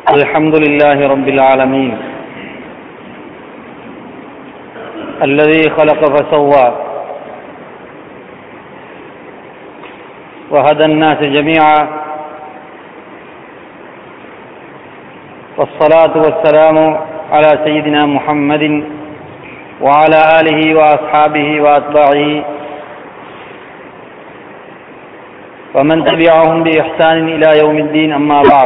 الحمد لله رب العالمين الذي خلق فسوى وهدى الناس جميعا والصلاة والسلام على سيدنا محمد وعلى آله وأصحابه وأتباعه ومن تبعهم بإحسان إلى يوم الدين أما بعد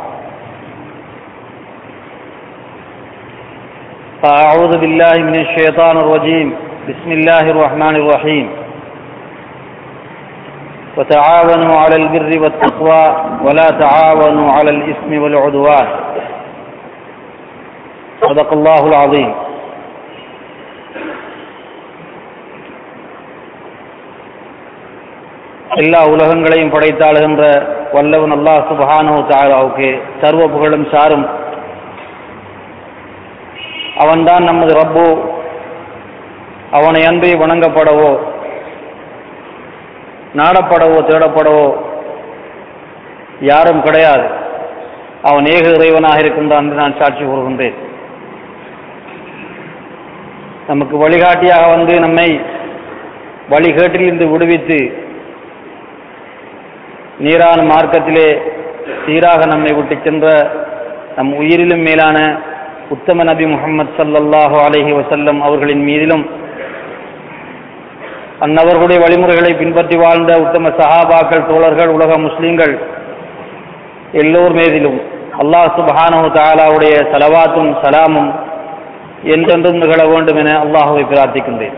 فأعوذ بالله من الشيطان الرجيم بسم الله الرحمن الرحيم وتعاونوا على البر والتقوى ولا تعاونوا على الإثم والعدوان صدق الله العظيم எல்லா உலகங்களையும் படைத்தாளுகின்ற வல்லவன் அல்லாஹ் சுபஹானு தாலாவுக்கு சர்வ புகழும் சாரும் அவன்தான் நமது ரப்போ அவனை அன்பை வணங்கப்படவோ நாடப்படவோ தேடப்படவோ யாரும் கிடையாது அவன் ஏக இறைவனாக இருக்கின்றான் என்று நான் சாட்சி கூறுகின்றேன் நமக்கு வழிகாட்டியாக வந்து நம்மை வழிகேட்டிலிருந்து விடுவித்து நீரான மார்க்கத்திலே சீராக நம்மை விட்டு சென்ற நம் உயிரிலும் மேலான உத்தம நபி முகமது சல்லல்லாஹு அலஹி வசல்லம் அவர்களின் மீதிலும் அந்நவர்களுடைய வழிமுறைகளை பின்பற்றி வாழ்ந்த உத்தம சஹாபாக்கள் தோழர்கள் உலக முஸ்லீம்கள் எல்லோர் மீதிலும் அல்லாஹ் சுபஹானு தாலாவுடைய சலவாத்தும் சலாமும் என்றென்றும் நிகழ வேண்டும் என அல்லாஹுவை பிரார்த்திக்கின்றேன்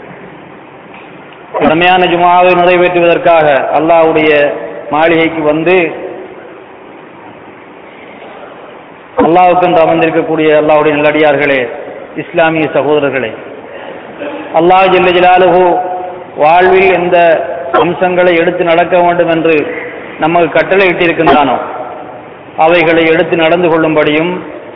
கடமையான ஜுமாவை நிறைவேற்றுவதற்காக அல்லாஹுடைய மாளிகைக்கு வந்து அல்லாவுக்கென்று அமர்ந்திருக்கக்கூடிய அல்லாவுடைய நல்லடியார்களே இஸ்லாமிய சகோதரர்களே அல்லாஹ் ஜல்ல ஜலாலுஹு வாழ்வில் எந்த அம்சங்களை எடுத்து நடக்க வேண்டும் என்று நமக்கு கட்டளை இட்டிருக்கின்றானோ அவைகளை எடுத்து நடந்து கொள்ளும்படியும்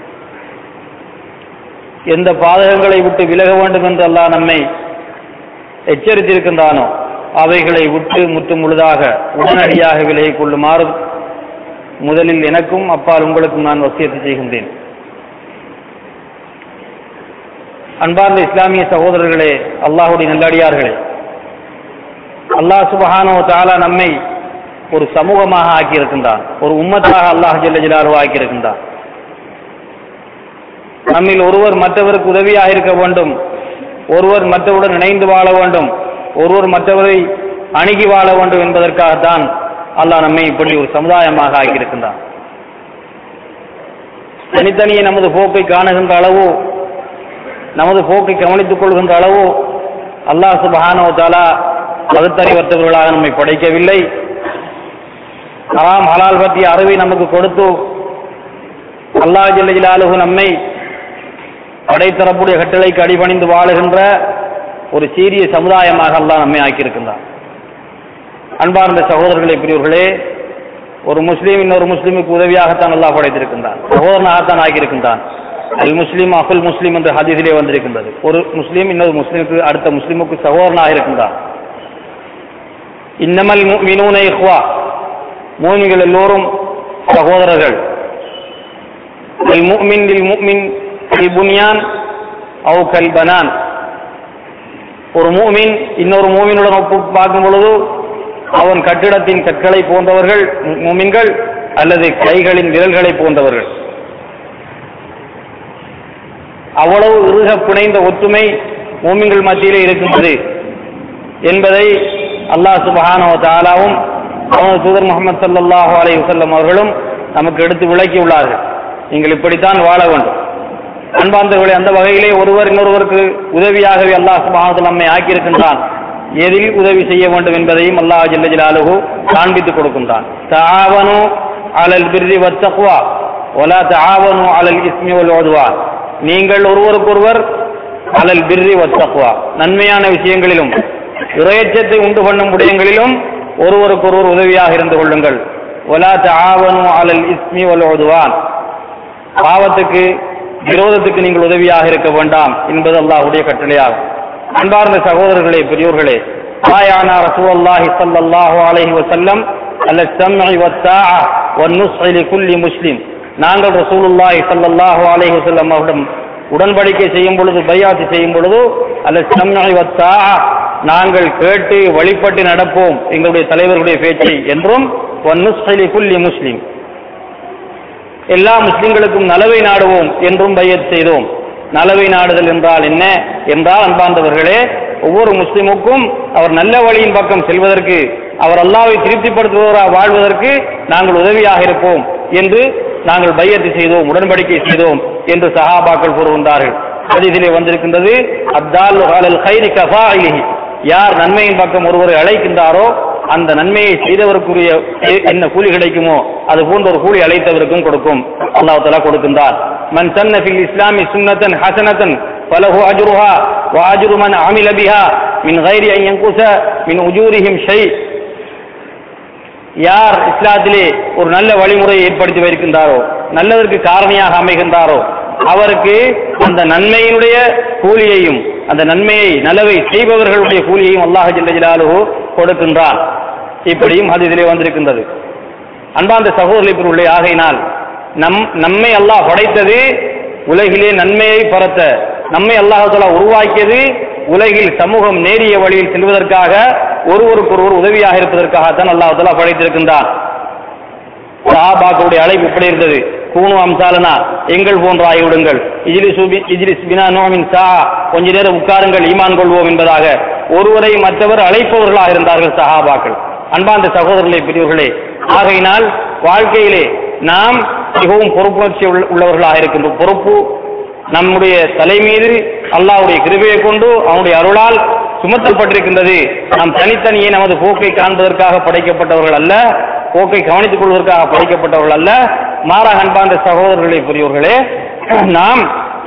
எந்த பாதகங்களை விட்டு விலக வேண்டும் என்று அல்லாஹ் நம்மை எச்சரித்திருக்கின்றானோ அவைகளை விட்டு முற்று முழுதாக உடனடியாக விலகிக் கொள்ளுமாறும் முதலில் எனக்கும் அப்பால் உங்களுக்கும் நான் வசியத்தை செய்கின்றேன் அன்பார்ந்த இஸ்லாமிய சகோதரர்களே அல்லாஹுடைய நல்லடியார்களே அல்லாஹ் சுபஹானோ தாலா நம்மை ஒரு சமூகமாக ஆக்கியிருக்கின்றான் ஒரு உம்மத்தாக அல்லாஹ் ஜல்ல ஜலாலு ஆக்கியிருக்கின்றான் நம்மில் ஒருவர் மற்றவருக்கு உதவியாக இருக்க வேண்டும் ஒருவர் மற்றவருடன் இணைந்து வாழ வேண்டும் ஒருவர் மற்றவரை அணுகி வாழ வேண்டும் என்பதற்காகத்தான் அல்லாஹ் நம்மை இப்படி ஒரு சமுதாயமாக ஆக்கியிருக்கின்றான் தனித்தனியே நமது போக்கை காணுகின்ற அளவோ நமது போக்கை கவனித்துக் கொள்கின்ற அளவோ அல்லாஹ் சுபஹானோ தாலா பகுத்தறிவற்றவர்களாக நம்மை படைக்கவில்லை ஹராம் ஹலால் பற்றிய அறிவை நமக்கு கொடுத்து அல்லாஹ் ஜல்லிலாலுகு நம்மை படைத்தரப்புடைய கட்டளைக்கு அடிபணிந்து வாழுகின்ற ஒரு சீரிய சமுதாயமாக அல்லாஹ் நம்மை ஆக்கியிருக்கின்றான் அன்பார்ந்த சகோதரர்களை பிரிவர்களே ஒரு முஸ்லீம் இன்னொரு முஸ்லீமுக்கு உதவியாகத்தான் அல்லாஹ் படைத்திருக்கின்றான் சகோதரனாகத்தான் ஆக்கியிருக்கின்றான் அல் முஸ்லீம் அஃபுல் முஸ்லீம் என்ற ஹதீஸிலே வந்திருக்கின்றது ஒரு முஸ்லீம் இன்னொரு முஸ்லீமுக்கு அடுத்த முஸ்லீமுக்கு சகோதரனாக இருக்கின்றான் இன்னமல் மீனூன இஹ்வா மூமிகள் எல்லோரும் சகோதரர்கள் அல் முஃமின் லில் முஃமின் அல் புனியான் அவு கல் பனான் ஒரு மூமின் இன்னொரு மூமினுடன் ஒப்பு பார்க்கும் பொழுது அவன் கட்டிடத்தின் கற்களை போன்றவர்கள் மூமின்கள் அல்லது கைகளின் விரல்களை போன்றவர்கள் அவ்வளவு இறுக பிணைந்த ஒற்றுமை மூமின்கள் மத்தியிலே இருக்கின்றது என்பதை அல்லாஹ் சுபஹானோ தாலாவும் அவனது தூதர் முகமது சல்லாஹூ அலை வசல்லம் அவர்களும் நமக்கு எடுத்து விளக்கியுள்ளார்கள் நீங்கள் இப்படித்தான் வாழ வேண்டும் அன்பார்ந்தவர்களை அந்த வகையிலே ஒருவர் இன்னொருவருக்கு உதவியாகவே அல்லாஹ் சுபஹானத்தில் நம்மை ஆக்கியிருக்கின்றான் எதில் உதவி செய்ய வேண்டும் என்பதையும் அல்லாஹ் ஜல்ல ஜலாலுஹு காண்பித்துக் கொடுக்கின்றான் தாவனு அலல் பிர்ரி வத்தக்வா ஒலா தாவனு அலல் இஸ்மி வல் ஓதுவான் நீங்கள் ஒருவருக்கொருவர் அலல் பிர்ரி வத்தக்வா நன்மையான விஷயங்களிலும் இறையச்சத்தை உண்டு பண்ணும் விடயங்களிலும் ஒருவருக்கொருவர் உதவியாக இருந்து கொள்ளுங்கள் ஒலா தாவனு அலல் இஸ்மி வல் ஓதுவான் பாவத்துக்கு விரோதத்துக்கு நீங்கள் உதவியாக இருக்க வேண்டாம் என்பது அல்லாஹுடைய கட்டளையாகும் அன்பார்ந்த சகோதரர்களே பெரியோர்களே ஆயானா ரசூலுல்லாஹி ஸல்லல்லாஹு அலைஹி வஸல்லம் அல ஸம்இ வத்தாஅ வன்னுஸ்ஹி லிகுல்லி முஸ்லிம் நாங்கள் ரசூலுல்லாஹி ஸல்லல்லாஹு அலைஹி வஸல்லம் அவரிடம் உடன்படிக்கை செய்யும் பொழுது பையாத்து செய்யும் பொழுது அல்ல சம்நாய் வத்தா நாங்கள் கேட்டு வழிபட்டு நடப்போம் எங்களுடைய தலைவர்களுடைய பேச்சை என்றும் வன்னுஸ்ஹலி குல்லி முஸ்லிம் எல்லா முஸ்லிம்களுக்கும் நலவை நாடுவோம் என்றும் பையத் செய்தோம் நலவை நாடுதல் என்றால் என்ன என்றால் அன்பார்ந்தவர்களே ஒவ்வொரு முஸ்லிமுக்கும் அவர் நல்ல வழியின் பக்கம் செல்வதற்கு அவர் அல்லாவை திருப்திப்படுத்துவதற்காக வாழ்வதற்கு நாங்கள் உதவியாக இருப்போம் என்று நாங்கள் பையத்து செய்தோம் உடன்படிக்கை செய்தோம் என்று சஹாபாக்கள் கூறுகின்றார்கள் ஹதீஸிலே வந்திருக்கின்றது அப்தால் அலல் ஹைரி கஃபாயிலிஹி யார் நன்மையின் பக்கம் ஒருவரை அழைக்கின்றாரோ அந்த நன்மையை செய்தவருக்குரிய எ- என்ன கூலி கிடைக்குமோ அது போன்ற ஒரு கூலி அழைத்தவருக்கும் கொடுக்கும் அல்லாஹ் தஆலா கொடுக்கின்றார் மன் சன்ன ஃபில் இஸ்லாமி சுன்னத்தன் ஹசனத்தன் ஃபலஹு அஜ்ருஹா வ அஜ்ரு மன் அமில பிஹா மின் கைரி அன் யன்குஸ மின் உஜூரிஹிம் ஷை யார் இஸ்லாத்திலே ஒரு நல்ல வழிமுறையை ஏற்படுத்தி வைக்கின்றாரோ நல்லதற்கு காரணியாக அமைகின்றாரோ அவருக்கு அந்த நன்மையினுடைய கூலியையும் அந்த நன்மையை நலவை செய்பவர்களுடைய கூலியையும் அல்லாஹ் ஜல்ல ஜலாலுஹு கொடுக்கின்றான் இப்படியும் ஹதீஸிலே வந்திருக்கின்றது அன்பார்ந்த சகோதரி உள்ளே ஆகையினால் நம் நம்மை அல்லாஹ் படைத்தது உலகிலே நன்மையை பரத்த நம்மை அல்லாஹ் தஆலா உருவாக்கியது உலகில் சமூகம் நேரிய வழியில் செல்வதற்காக ஒருவருக்கொருவர் உதவியாக இருப்பதற்காகத்தான் அல்லாஹ் தஆலா படைத்திருக்கின்றான் சஹாபாக்களுடைய அழைப்பு இப்படி இருந்தது கூணு அம்சாலனா எங்கள் போன்ற ஆகிவிடுங்கள் இஜிலிஸ் உபி- இஜிலிஸ் பினா நோமின் சா கொஞ்ச நேரம் உட்காருங்கள் ஈமான் கொள்வோம் என்பதாக ஒருவரை மற்றவர் அழைப்பவர்களாக இருந்தார்கள் சஹாபாக்கள் அன்பார்ந்த சகோதரர்களே பெரியவர்களே ஆகையினால் வாழ்க்கையிலே நாம் மிகவும் பொறுப்புணர்ச்சி உள்ள- உள்ளவர்களாக இருக்கின்றோம் பொறுப்பு நம்முடைய தலை மீது அல்லாஹ்வுடைய கிருபையை கொண்டு அவனுடைய அருளால் சுமத்தப்பட்டிருக்கின்றது நாம் தனித்தனியே நமது போக்கை காண்பதற்காக படைக்கப்பட்டவர்கள் அல்ல போக்கை கவனித்துக் கொள்வதற்காக படைக்கப்பட்டவர்கள் அல்ல மாறாக அன்பார்ந்த சகோதரர்களே பெரியவர்களே நாம்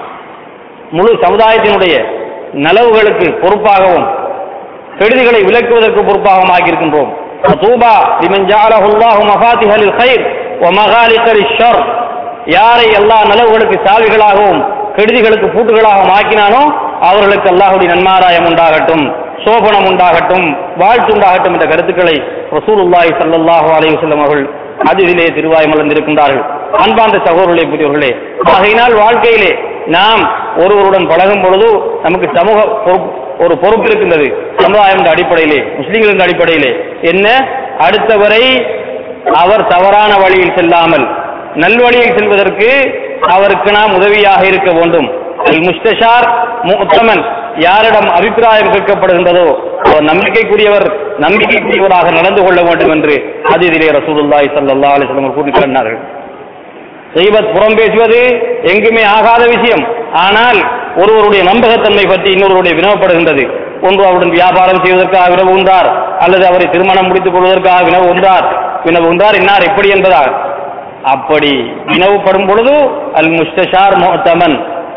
முழு சமுதாயத்தினுடைய நலவுகளுக்கு பொறுப்பாகவும் கெடுதிகளை விலக்குவதற்கு பொறுப்பாகவும் ஆகியிருக்கின்றோம் தூபா லிமன் ஜஅலஹு அல்லாஹு மஃபாத்திஹல் கைர் வ மகாலிகல் ஷர் யாரை அல்லாஹ் நலவுகளுக்கு சாவிகளாகவும் கெடுதிகளுக்கு பூட்டுகளாகவும் ஆக்கினானோ அவர்களுக்கு அல்லாஹ்வுடைய நன்மாராயம் உண்டாகட்டும் சோபனம் உண்டாகட்டும் வாழ்த்து உண்டாகட்டும் என்ற கருத்துக்களை ரசூலுல்லாஹி ஸல்லல்லாஹு அலைஹி வஸல்லம் அவர்கள் அதிலே திருவாய் மலர்ந்திருக்கின்றார்கள் அன்பார்ந்த சகோதரர்களே புரியவர்களே ஆகையினால் வாழ்க்கையிலே நாம் ஒருவருடன் பழகும் பொழுது நமக்கு சமூக பொறுப்பு ஒரு பொறுப்பு இருக்கின்றது சமுதாயம் என்ற அடிப்படையிலே முஸ்லிம்கள் என்ற அடிப்படையிலே என்ன அடுத்தவரை அவர் தவறான வழியில் செல்லாமல் நல்வழியில் செல்வதற்கு அவருக்கு நாம் உதவியாக இருக்க வேண்டும் அல் முஸ்தஷார் முத்தமன் யாரிடம் அபிப்பிராயம் கேட்கப்படுகின்றதோ அவர் நம்பிக்கைக்குரியவர் நம்பிக்கைக்குரியவராக நடந்து கொள்ள வேண்டும் என்று அதிதிலே ரசூலுல்லாஹி ஸல்லல்லாஹு அலைஹி வஸல்லம் கூறி சொன்னார்கள் செய்வத் புறம் பேசுவது எங்குமே ஆகாத விஷயம் ஆனால் ஒருவருடைய நம்பகத்தன்மை பற்றி இன்னொருவருடைய வினவப்படுகின்றது ஒன்று அவருடன் வியாபாரம் செய்வதற்காக வினவுகின்றார் அல்லது அவரை திருமணம் முடித்துக் கொள்வதற்காக வினவுகின்றார் வினவுகின்றார் இன்னார் எப்படி என்பதாக அப்படி வினவப்படும் பொழுது அல் முஸ்தஷார் முஹத்தமன்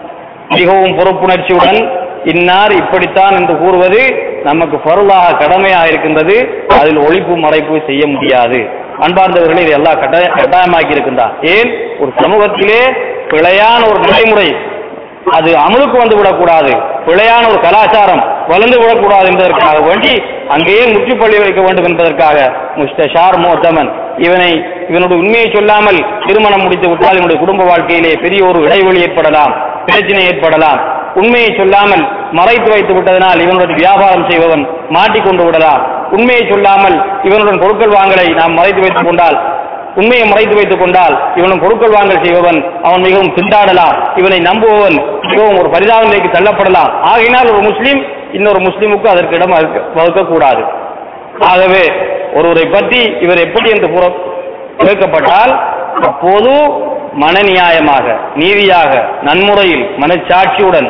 மிகவும் பொறுப்புணர்ச்சியுடன் இன்னார் இப்படித்தான் என்று கூறுவது நமக்கு பொருளாக கடமையாக இருக்கின்றது அதில் ஒழிப்பு மறைப்பு செய்ய முடியாது அன்பார்ந்தவர்களை இதை எல்லாம் கட்டாய கட்டாயமாக்கி இருக்கின்றார் ஏன் ஒரு சமூகத்திலே பிழையான ஒரு நடைமுறை அது அமலுக்கு வந்து விடக்கூடாது பிழையான ஒரு கலாச்சாரம் வளர்ந்து விடக்கூடாது என்பதற்காக வேண்டி அங்கேயே முற்றுப்பள்ளி வைக்க வேண்டும் என்பதற்காக முஸ்தஷார் மோத்தமன் இவனை இவனுடைய உண்மையை சொல்லாமல் திருமணம் முடித்து விட்டால் இவனுடைய குடும்ப வாழ்க்கையிலே பெரிய ஒரு இடைவெளி ஏற்படலாம் பிரச்சனை ஏற்படலாம் உண்மையை சொல்லாமல் மறைத்து வைத்து விட்டதனால் இவனுடன் வியாபாரம் செய்பவன் மாட்டிக்கொண்டு விடலாம் உண்மையை சொல்லாமல் இவனுடன் பொருட்கள் வாங்கலை நாம் மறைத்து வைத்துக் கொண்டால் உண்மையை மறைத்து வைத்துக் கொண்டால் இவனும் பொருட்கள் வாங்கல் செய்பவன் அவன் மிகவும் திண்டாடலாம் இவனை நம்புபவன் மிகவும் ஒரு பரிதாப நிலைக்கு தள்ளப்படலாம் ஆகையினால் ஒரு முஸ்லீம் இன்னொரு முஸ்லீமுக்கு அதற்கு இடம் வகுக்க- வகுக்கக்கூடாது ஆகவே ஒருவரை பற்றி இவர் எப்படி என்று கூற கேட்கப்பட்டால் அப்போது மனநியாயமாக நீதியாக நன்முறையில் மனச்சாட்சியுடன்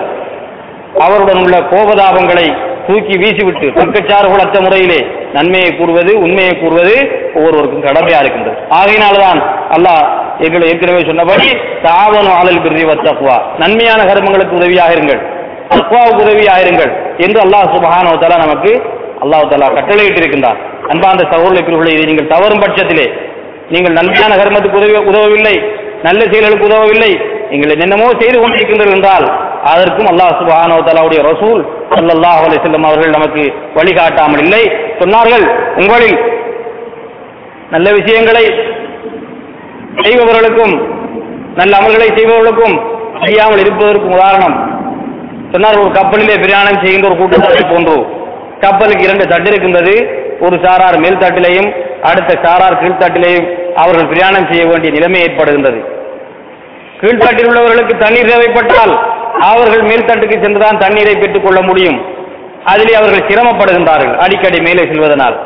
அவருடன் உள்ள கோபதாபங்களை தூக்கி வீசிவிட்டு பக்கச்சார்புலத்த முறையிலே நன்மையை கூறுவது உண்மையை கூறுவது ஒவ்வொருவருக்கும் கடமையா இருக்கின்றது ஆகையினால்தான் அல்லாஹ் எங்களை ஏற்கனவே சொன்னபடி தாவனு ஆளல் பிரிதி வத்தக்குவா நன்மையான கர்மங்களுக்கு உதவியாக இருங்கள் தக்குவாவுக்கு உதவியாக இருங்கள் என்று அல்லாஹ் சுபஹானஹு தஆலா நமக்கு அல்லாஹ் தஆலா கட்டளையிட்டு இருக்கின்றார் அன்பார்ந்த சகோதரர்களே இதை நீங்கள் தவறும் பட்சத்திலே நீங்கள் நன்மையான கர்மத்துக்கு உதவி உதவவில்லை நல்ல செயல்களுக்கு உதவவில்லை நீங்கள் என்னென்னமோ செய்து கொண்டிருக்கின்றீர்கள் என்றால் அதற்கும் அல்லாஹ் சுப்ஹானஹு வ தஆலாவுடைய ரசூல் ஸல்லல்லாஹு அலைஹி வஸல்லம் அவர்கள் நமக்கு வழிகாட்டாமல் இல்லை சொன்னார்கள் உங்களில் நல்ல விஷயங்களை செய்பவர்களுக்கும் நல்ல அமல்களை செய்பவர்களுக்கும் செய்யாமல் இருப்பதற்கும் உதாரணம் சொன்னார் ஒரு கப்பலிலே பிரயாணம் செய்கின்ற ஒரு கூட்டத்தை போன்று கப்பலுக்கு இரண்டு தட்டு இருக்கின்றது ஒரு சாரார் மேல் தட்டிலையும் அடுத்த சாரார் கீழ்த்தட்டிலையும் அவர்கள் பிரயாணம் செய்ய வேண்டிய நிலைமை ஏற்படுகின்றது கீழ்த்தட்டில் உள்ளவர்களுக்கு தண்ணீர் தேவைப்பட்டால் அவர்கள் மேல்தட்டுக்கு சென்றுதான் தண்ணீரை பெற்றுக் கொள்ள முடியும் அதிலே அவர்கள் சிரமப்படுகின்றார்கள் அடிக்கடி மேலே செல்வதனால்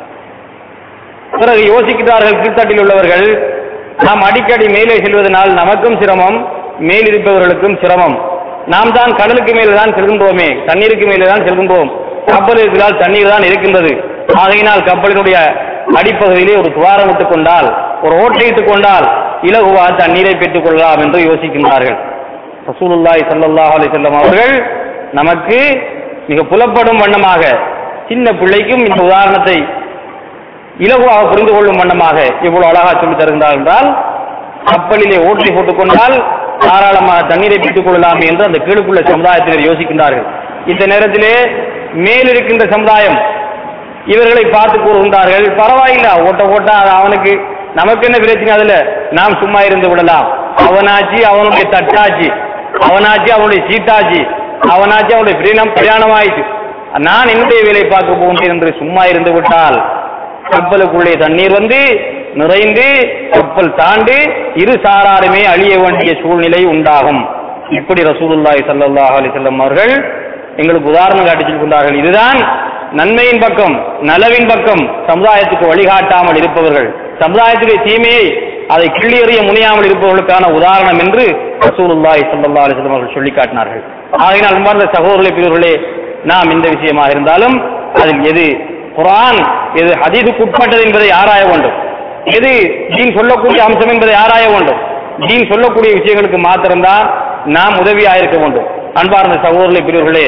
பிறகு யோசிக்கிறார்கள் கீழ்த்தட்டில் உள்ளவர்கள் நாம் அடிக்கடி மேலே செல்வதனால் நமக்கும் சிரமம் மேலிருப்பவர்களுக்கும் சிரமம் நாம் தான் கடலுக்கு மேலே தான் செல்கின்றோமே தண்ணீருக்கு மேலே தான் செல்கின்றோம் கப்பல் இருக்கிறால் தண்ணீர் தான் இருக்கின்றது ஆகையினால் கப்பலினுடைய அடிப்பகுதியிலே ஒரு துவாரம் விட்டுக் கொண்டால் ஒரு ஓட்டை இட்டுக் கொண்டால் இலகுவா தண்ணீரை பெற்றுக் கொள்ளலாம் என்று யோசிக்கின்றார்கள் ரசூலுல்லாஹி ஸல்லல்லாஹு அலைஹி வஸல்லம் அவர்கள் நமக்கு மிக புலப்படும் வண்ணமாக சின்ன பிள்ளைக்கும் இந்த உதாரணத்தை இலகுவாக புரிந்து கொள்ளும் வண்ணமாக இவ்வளவு அழகா சொல்லித் தருகின்றார் என்றால் கப்பலிலே ஓட்டை போட்டுக் கொண்டால் தாராளமாக தண்ணீரை பெற்றுக் கொள்ளலாம் என்று அந்த கீழுக்குள்ள சமுதாயத்தினர் யோசிக்கின்றார்கள் இந்த நேரத்திலே மேலிருக்கின்ற சமுதாயம் இவர்களை பார்த்து கூறுகின்றார்கள் பரவாயில்ல ஓட்ட ஓட்டா அது அவனுக்கு நமக்கு என்ன பிரச்சனை அதுல நாம் சும்மா இருந்து விடலாம் அவனாச்சு அவனுடைய தட்டாச்சு அவனாச்சு அவனுடைய சீட்டாச்சு அவனாச்சு அவனுடைய பிரயாணம் பிரயாணம் ஆயிடுச்சு நான் என்னுடைய வேலை பார்க்க போகின்றேன் என்று சும்மா இருந்து விட்டால் கப்பலுக்குள்ளே தண்ணீர் வந்து நிறைந்து கப்பல் தாண்டி இரு சாராருமே அழிய வேண்டிய சூழ்நிலை உண்டாகும் இப்படி ரசூலுல்லாஹி ஸல்லல்லாஹு அலைஹி வஸல்லம் அவர்கள் எங்களுக்கு உதாரணம் காட்டிச் சொல்கின்றார்கள் இதுதான் நன்மையின் பக்கம் நலவின் பக்கம் சமுதாயத்துக்கு வழிகாட்டாமல் இருப்பவர்கள் சமுதாயத்துடைய தீமையை அதை கிள்ளி எறிய முனையாமல் இருப்பவர்களுக்கான உதாரணம் என்று ரசூலுல்லாஹி ஸல்லல்லாஹு அலைஹி வஸல்லம் அவர்கள் சொல்லி காட்டினார்கள் ஆகையினால் அன்பார்ந்த சகோதரர்களே பிரிவர்களே நாம் இந்த விஷயமாக இருந்தாலும் அதில் எது குர்ஆன் எது ஹதீஸுக்கு உட்பட்டது என்பதை ஆராய வேண்டும் எது தீன் சொல்லக்கூடிய அம்சம் என்பதை ஆராய வேண்டும் தீன் சொல்லக்கூடிய விஷயங்களுக்கு மாத்திரம்தான் நாம் உதவியாக இருக்க வேண்டும் அன்பார்ந்த சகோதரர்களே பிரிவர்களே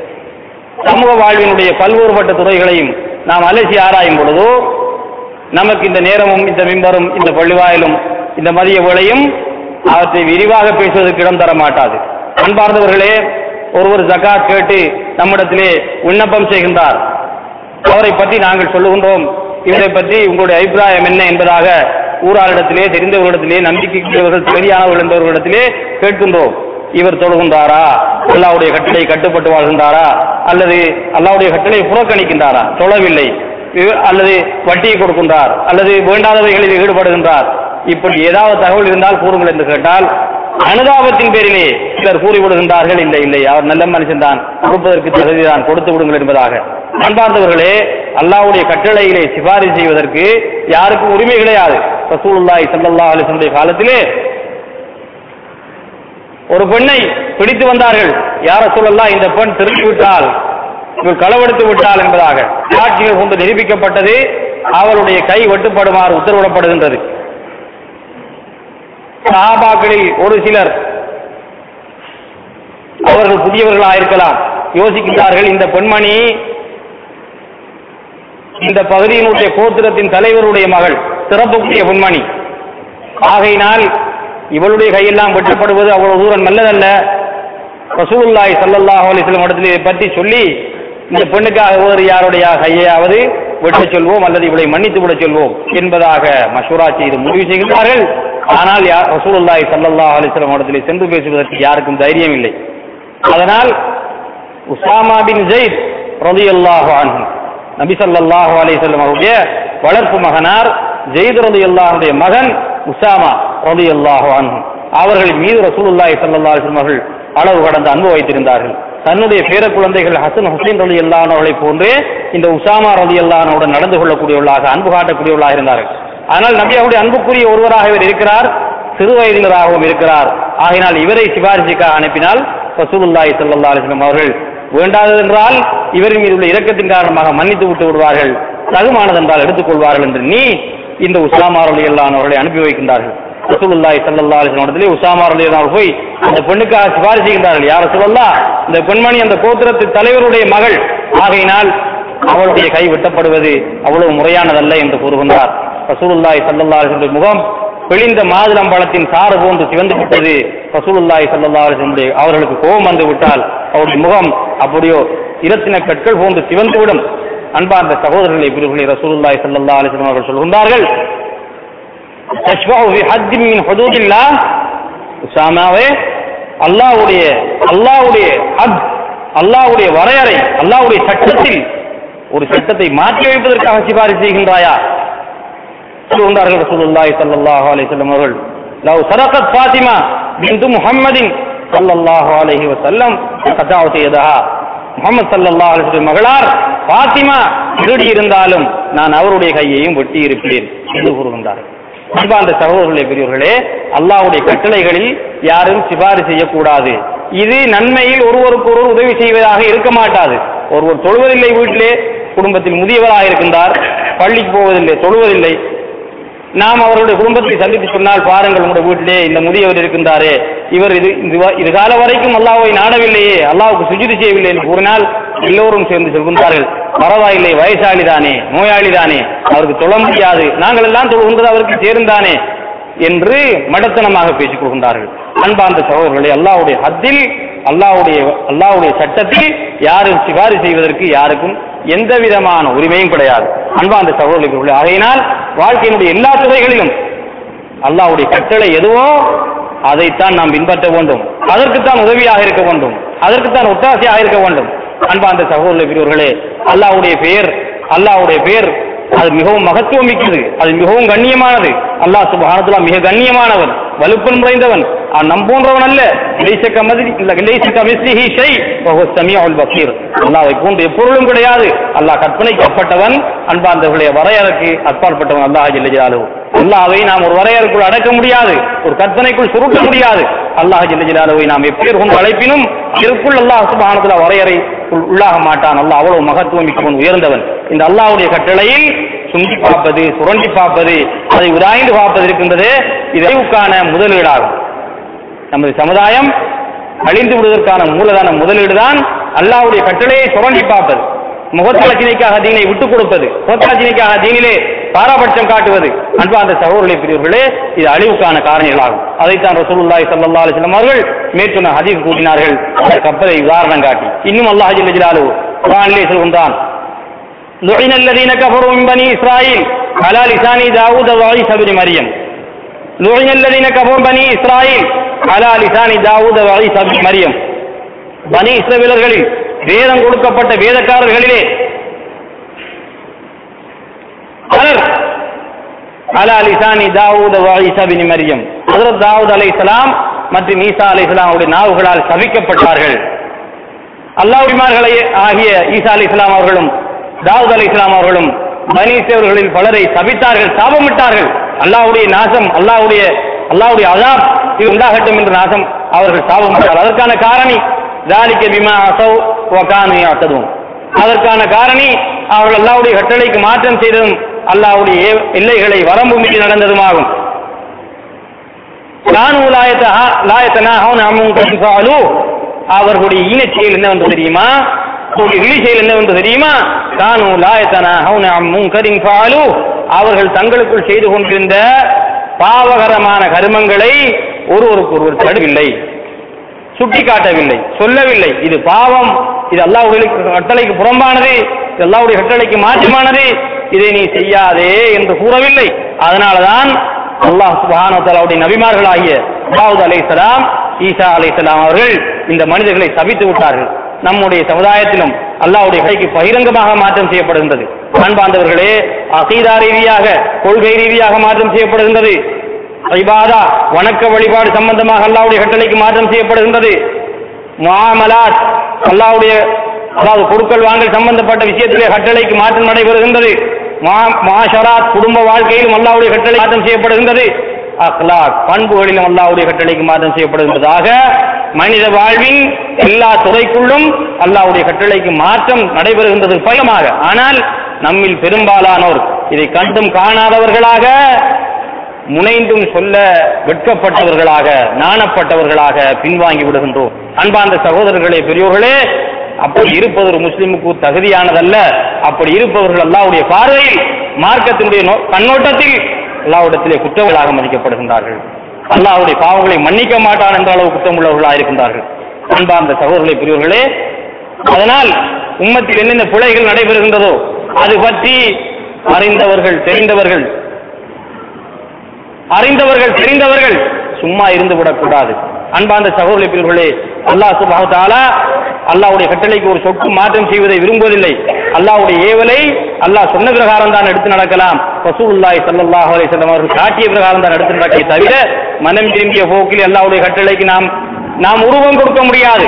சமூக வாழ்வினுடைய பல்வேறுபட்ட துறைகளையும் நாம் அலசி ஆராயும் பொழுதோ நமக்கு இந்த நேரமும் இந்த மிம்பரும் இந்த பள்ளிவாயிலும் இந்த மதிய வேளையும் அவற்றை விரிவாக பேசுவதற்கு இடம் தர மாட்டாது அன்பார்ந்தவர்களே ஒருவர் ஜகாத் கேட்டு நம்மிடத்திலே விண்ணப்பம் செய்கின்றார் அவரை பற்றி நாங்கள் சொல்லுகின்றோம் இவரை பற்றி உங்களுடைய அபிப்பிராயம் என்ன என்பதாக ஊராரிடத்திலே தெரிந்தவர்களிடத்திலே நம்பிக்கைக்குரியவர்கள் சரியானவர்கள் என்பவர்களிடத்திலே கேட்கின்றோம் இவர் தொழுகின்றாரா அல்லாவுடைய கட்டளை கட்டுப்பட்டு வாழ்கின்றாரா அல்லது அல்லாவுடைய கட்டளை புறக்கணிக்கின்றாரா தொழவில்லை இவ- அல்லது வட்டியை கொடுக்கின்றார் அல்லது வேண்டாதவைகளில் ஈடுபடுகின்றார் இப்படி ஏதாவது தகவல் இருந்தால் கூறுங்கள் என்று கேட்டால் அனுதாபத்தின் பேரிலே சிலர் கூறிவிடுகின்றார்கள் இல்லை இல்லை அவர் நல்ல மனுஷன்தான் கொடுப்பதற்கு தகுதிதான் கொடுத்து விடுங்கள் என்பதாக அன்பார்ந்தவர்களே அல்லாஹ்வுடைய கட்டளையிலே சிபாரிசு செய்வதற்கு யாருக்கும் உரிமை கிடையாது ரசூலுல்லாஹி ஸல்லல்லாஹு அலைஹி வஸல்லம் காலத்திலே ஒரு பெண்ணை பிடித்து வந்தார்கள் யார சொல்லலாம் இந்த பெண் திரும்பி விட்டால் இவள் களவெடுத்து விட்டாள் என்பதாக சாட்சிகள் கொண்டு நிரூபிக்கப்பட்டது அவளுடைய கை வெட்டுப்படுமாறு உத்தரவிடப்படுகின்றது சஹாபாக்களில் ஒரு சிலர் அவர்கள் புதியவர்களாக இருக்கலாம் யோசிக்கின்றார்கள் இந்த பெண்மணி இந்த பகுதியினுடைய கோத்திரத்தின் தலைவருடைய மகள் சிறப்புக்குரிய பெண்மணி ஆகையினால் இவளுடைய கையெல்லாம் வெட்டப்படுவது அவ்வளவு தூரம் நல்லதல்ல ரசூலுல்லாஹி ஸல்லல்லாஹு அலைஹி வஸல்லம் இடத்தில் இதை பற்றி சொல்லி இந்த பெண்ணுக்காக வேறு யாருடைய கையையாவது வெட்டச் சொல்வோம் அல்லது இவளை மன்னித்து விடச் சொல்வோம் என்பதாக மஷூரா செய்து முடிவு செய்கின்றார்கள் ஆனால் யார் ரசூலுல்லாஹி ஸல்லல்லாஹு அலைஹி வஸல்லம் இடத்தில் சென்று பேசுவதற்கு யாருக்கும் தைரியம் இல்லை அதனால் உசாமா பின் ஜெயித் ரலியல்லாஹு அன்ஹு நபி ஸல்லல்லாஹு அலைஹி வஸல்லம் அவருடைய வளர்ப்பு மகனார் ஜெயித் ரலியல்லாஹுடைய மகன் உசாமா ரலியல்லாஹு அன்ஹு அவர்களின் மீது ரசூலுல்லாஹி ஸல்லல்லாஹு அலைஹி வஸல்லம் அவர்கள் அளவு கடந்த அன்பு வைத்திருந்தார்கள் தன்னுடைய பேர குழந்தைகள் ஹசன் ஹுசைன் ரலி அல்லானவர்களை போன்றே இந்த உசாமா ரலி அல்லானவுடன் நடந்து கொள்ளக்கூடியவர்களாக அன்பு காட்டக்கூடியவர்களாக இருந்தார்கள் ஆனால் நபி அவருடைய அன்புக்குரிய ஒருவராக இவர் இருக்கிறார் சிறு வயதினராகவும் இருக்கிறார் ஆகையினால் இவரை சிபாரிசுக்காக அனுப்பினால் ரசூலுல்லாஹி ஸல்லல்லாஹு அலைஹி வஸல்லம் அவர்கள் வேண்டாததென்றால் இவரின் மீது உள்ள இரக்கத்தின் காரணமாக மன்னித்து விட்டு விடுவார்கள் தகுமானதென்றால் எடுத்துக்கொள்வார்கள் என்று நீ இந்த உசாமா ரலி அல்லானவர்களை அனுப்பி வைக்கின்றார்கள் ரசூலுல்லாஹி ஸல்லல்லாஹு அலைஹி வஸல்லம் இடத்திலே உசாமா ரலியல்லாஹு அன்ஹு போய் அந்த பெண்ணுக்காக சிபாரிசு செய்கின்றார்கள் யார் ரசூலல்லாஹ் இந்த பெண்மணி அந்த கோத்திரத்து தலைவருடைய மகள் ஆகையினால் அவளுடைய கை வெட்டப்படுவது அவ்வளவு முறையானதல்ல என்று கூறுகின்றார் ரசூலுல்லாஹி ஸல்லல்லாஹு அலைஹி வஸல்லம் முகம் பிழிந்த மாதுளம்பழத்தின் சாறு போன்று சிவந்து விட்டது ரசூலுல்லாஹி ஸல்லல்லாஹு அலைஹி வஸல்லம் அவர்களுக்கு கோபம் வந்து விட்டால் அவருடைய முகம் அப்படியோ இரத்தின கற்கள் போன்று சிவந்துவிடும் அன்பார்ந்த சகோதரர்களை பிரிவுகளை ரசூலுல்லாஹி ஸல்லல்லாஹு அலைஹி வஸல்லம் அவர்கள் சொல்கின்றார்கள் تشفع في حد من حدود الله உசாமாவே அல்லாஹ்வுடைய அல்லாஹ்வுடைய ஹத் அல்லாஹ்வுடைய வரையறை அல்லாஹ்வுடைய சட்டத்தில் ஒரு சட்டத்தை மாற்றி வைப்பதற்காக சிபாரிசு செய்கின்றாயா சொல்லுகின்றார்கள் ரசூலுல்லாஹி ஸல்லல்லாஹு அலைஹி வஸல்லம் அவர்கள் லவ் சரகத் ஃபாத்திமா பின்து முஹம்மதின் ஸல்லல்லாஹு அலைஹி வஸல்லம் கதாவத் யதஹா முஹம்மது ஸல்லல்லாஹு அலைஹி வஸல்லம் மகளார் ஃபாத்திமா திருடி இருந்தாலும் நான் அவருடைய கையையும் வெட்டி இருப்பேன் என்று கூறுகின்றார்கள் அன்பார்ந்த சகோதரர்களே பெரியவர்களே அல்லாஹ்வுடைய கட்டளைகளில் யாரும் சிபாரிசு செய்யக்கூடாது இது நன்மையில் ஒருவருக்கு ஒருவர் உதவி செய்வதாக இருக்க மாட்டாது ஒருவர் தொழுவதில்லை வீட்டிலே குடும்பத்தில் முதியவராக இருக்கின்றார் பள்ளிக்கு போவதில்லை தொழுவதில்லை நாம் அவருடைய குடும்பத்தை சந்தித்து சொன்னால் பாருங்கள் உங்களுடைய வீட்டிலே இந்த முதியவர் இருக்கின்றாரே இவர் இது இது வ- இது கால வரைக்கும் அல்லாஹ்வை நாடவில்லையே அல்லாஹ்வுக்கு சுஜிது செய்யவில்லை என்று கூறினால் எல்லோரும் சேர்ந்து சொல்கின்றார்கள் பரவாயில்லை வயசாளி தானே நோயாளி தானே அவருக்கு தொழ முடியாது நாங்கள் எல்லாம் தொழுகின்றது அவருக்கு சேர்ந்தானே என்று மடத்தனமாக பேசிக் கொள்கின்றார்கள் அன்பார்ந்த சகோதரர்களே அல்லாஹ்வுடைய ஹத்தில் அல்லாஹ்வுடைய அல்லாஹ்வுடைய சட்டத்தில் யாரும் சிபாரி செய்வதற்கு யாருக்கும் எந்த விதமான உரிமையும் கிடையாது அன்பார்ந்த சகோதரர்களே ஆகையினால் வாழ்க்கையினுடைய எல்லா துறைகளிலும் அல்லாஹ்வுடைய கட்டளை எதுவோ அதைத்தான் நாம் பின்பற்ற வேண்டும் அதற்குத்தான் உதவியாக இருக்க வேண்டும் அதற்குத்தான் ஒத்தாசையாக இருக்க வேண்டும் அன்பார்ந்த சகோதர பிரிவர்களே அல்லாஹ்வுடைய பெயர் அல்லாஹ்வுடைய பெயர் அது மிகவும் மகத்துவம் மிக்கது அது மிகவும் கண்ணியமானது அல்லாஹ் சுபஹானத்துல்லா மிக கண்ணியமானவன் வலுப்பன் முறைந்தவன் அவன் நம் போன்றவன் அல்ல லைஸ கமதி இல்ல லைஸ கமிஸ்லிஹி ஷை வஹுவ ஸமீஉல் பஸீர் அல்லாஹ்வை போன்று எப்பொருளும் கிடையாது அல்லாஹ் கற்பனைக்கு அப்பாற்பட்டவன் அன்பார்ந்தவர்களே வரையறைக்கு அப்பாற்பட்டவன் அல்லாஹ் ஜல்ல ஜலாலுஹு அல்லாஹ்வை நாம் ஒரு வரையறைக்குள் அடக்க முடியாது ஒரு கற்பனைக்குள் சுருக்க முடியாது அல்லாஹ் ஜல்ல ஜலாலுவை நாம் எப்பேர் கொண்டு அழைப்பினும் இதற்குள் அல்லாஹ் சுபஹானத்துல்லா வரையறை உள்ளாக மாட்டான் அல்லாஹ் அவ்வளவு மகத்துவம் மிக்கவன் உயர்ந்தவன் இந்த அல்லாஹ்வுடைய கட்டளையில் சுண்டி பார்ப்பது சுரண்டி பார்ப்பது அதை உராய்ந்து பார்ப்பது இருக்கின்றது இதைவுக்கான முதலீடாகும் நமது சமுதாயம் அழிந்து விடுவதற்கான மூலதான முதலீடு தான் அல்லாஹ்வுடைய கட்டளையை சுரண்டி பார்ப்பது முகத்தாட்சினைக்காக தீனை விட்டுக் கொடுப்பது முகத்தாட்சினைக்காக தீனிலே பாராபட்சம் காட்டுவது அன்பார்ந்த சகோதரர்களை பிரிவுகளே இது அழிவுக்கான காரணிகளாகும் அதைத்தான் ரசூலுல்லாஹி ஸல்லல்லாஹு அலைஹி வஸல்லம் அவர்கள் மேற்சொன்ன ஹதீஸ் கூட்டினார்கள் அந்த கப்பலை உதாரணம் காட்டி இன்னும் அல்லாஹ் ஜல்ல ஜலாலுஹு குர்ஆனிலே சொல்கின்றான் لعن الذين كفروا من بني إسرائيل على لسان داود وعيسى بن مريم لعن الذين كفروا بني إسرائيل على لسان داود وعيسى بن مريم பனி இஸ்ரவேலர்களில் வேதம் கொடுக்கப்பட்ட வேதக்காரர்களிலே பலர் அலா லிசானி தாவூத ஈசா பின் மரியம் ஹஜரத் தாவூத் அலைஹிஸ்ஸலாம் மற்றும் ஈசா அலைஹிஸ்ஸலாம் அவருடைய நாவுகளால் சபிக்கப்பட்டார்கள் அல்லாஹ்விமார்களை ஆகிய ஈசா அலைஹிஸ்ஸலாம் அவர்களும் தாவூத் அலைஹிஸ்ஸலாம் அவர்களும் பனீசவர்களில் பலரை சபித்தார்கள் சாபமிட்டார்கள் அல்லாஹ்வுடைய நாசம் அல்லாஹ்வுடைய அல்லாஹ்வுடைய அதாப் இது உண்டாகட்டும் என்ற நாசம் அவர்கள் சாபமிட்டார்கள் அதற்கான காரணி ذلك بما عصوا وكانوا يعتدون அதற்கான காரணி அவர்கள் அல்லாஹ்வுடைய கட்டளைக்கு மாற்றம் செய்ததும் அல்லாஹ்வுடைய ஏ- எல்லைகளை வரம்பு மீறி நடந்ததுமாகும் கானு லாயத்த லாயத்தனாகவும் நாமும் கண்டிப்பாலு அவர்களுடைய ஈனச் செயல் என்னவென்று தெரியுமா அவர்களுடைய இழி செயல் என்னவென்று தெரியுமா கானு லாயத்தனாகவும் நாமும் கரிங்காலு அவர்கள் தங்களுக்குள் செய்து கொண்டிருந்த பாவகரமான கருமங்களை ஒருவருக்கு ஒருவர் தடுவில்லை சுட்டிக்காட்டவில்லை சொல்லவில்லை இது பாவம் இது அல்லாஹ்வுடைய கட்டளைக்கு புறம்பானது இது அல்லாஹ்வுடைய கட்டளைக்கு மாற்றமானது இதை நீ செய்யாதே என்று கூறவில்லை அதனாலதான் அல்லாஹ் சுப்ஹானஹு வ தஆலாவுடைய நபிமார்களாகிய தாவூத் அலைஹிஸ்ஸலாம் ஈசா அலைஹிஸ்ஸலாம் அவர்கள் இந்த மனிதர்களை சபித்து விட்டார்கள் நம்முடைய சமுதாயத்திலும் அல்லாஹ்வுடைய கைக்கு பகிரங்கமாக மாற்றம் செய்யப்படுகின்றது அன்பார்ந்தவர்களே அகீதா ரீதியாக கொள்கை ரீதியாக மாற்றம் செய்யப்படுகின்றது இபாதா வணக்க வழிபாடு சம்பந்தமாக அல்லாஹ்வுடைய கட்டளைக்கு மாற்றம் செய்யப்படுகின்றது முஆமலாத் அல்லாஹ்வுடைய அதாவது கொடுக்கல் வாங்கல் சம்பந்தப்பட்ட விஷயத்திலே கட்டளைக்கு மாற்றம் நடைபெறுகின்றது மா- மாஷராத் குடும்ப வாழ்க்கையிலும் அல்லாஹ்வுடைய கட்டளை மாற்றம் செய்யப்படுகின்றது அக்லாக் பண்புகளிலும் அல்லாஹ்வுடைய கட்டளைக்கு மாற்றம் செய்யப்படுகின்றதாக மனித வாழ்வின் எல்லா துறைக்குள்ளும் அல்லாஹ்வுடைய கட்டளைக்கு மாற்றம் நடைபெறுகின்றது பயமாக ஆனால் நம்மில் பெரும்பாலானோர் இதை கண்டும் காணாதவர்களாக முனைந்தும் சொல்ல வெட்கப்பட்டவர்களாக நாணப்பட்டவர்களாக பின்வாங்கி விடுகின்றோம் அன்பார்ந்த சகோதரர்களே பெரியோர்களே அப்படி இருப்பது ஒரு முஸ்லிமுக்கு தகுதியானதல்ல அப்படி இருப்பவர்கள் அல்லாஹ்வுடைய பார்வையில் மார்க்கத்தினுடைய நோ- கண்ணோட்டத்தில் அல்லாஹ்விடத்திலே குற்றங்களாக மதிக்கப்படுகின்றார்கள் அல்லாஹ்வுடைய பாவங்களை மன்னிக்க மாட்டான் என்ற அளவு குற்றம் உள்ளவர்களாக இருக்கின்றார்கள் அன்பார்ந்த சகோதரர்களே பெரியோர்களே அதனால் உம்மத்தில் என்னென்ன பிழைகள் நடைபெறுகின்றதோ அது பற்றி அறிந்தவர்கள் தெரிந்தவர்கள் அறிந்தவர்கள் தெரிந்தவர்கள் சும்மா இருந்து விடக்கூடாது அன்பார்ந்த சகோதரி பிரிவுகளே அல்லாஹ் சுப்ஹானஹு தஆலா அல்லாஹ்வுடைய கட்டளைக்கு ஒரு சொட்டு மாற்றம் செய்வதை விரும்புவதில்லை அல்லாஹ்வுடைய ஏவலை அல்லாஹ் சொன்ன பிரகாரம் தான் எடுத்து நடக்கலாம் ரசூலுல்லாஹி ஸல்லல்லாஹு அலைஹி வஸல்லம் அவர்கள் காட்டிய பிரகாரம் தான் எடுத்து நடக்கே தவிர மனம் திரும்பிய போக்கில் அல்லாஹ்வுடைய கட்டளைக்கு நாம் நாம் உருவம் கொடுக்க முடியாது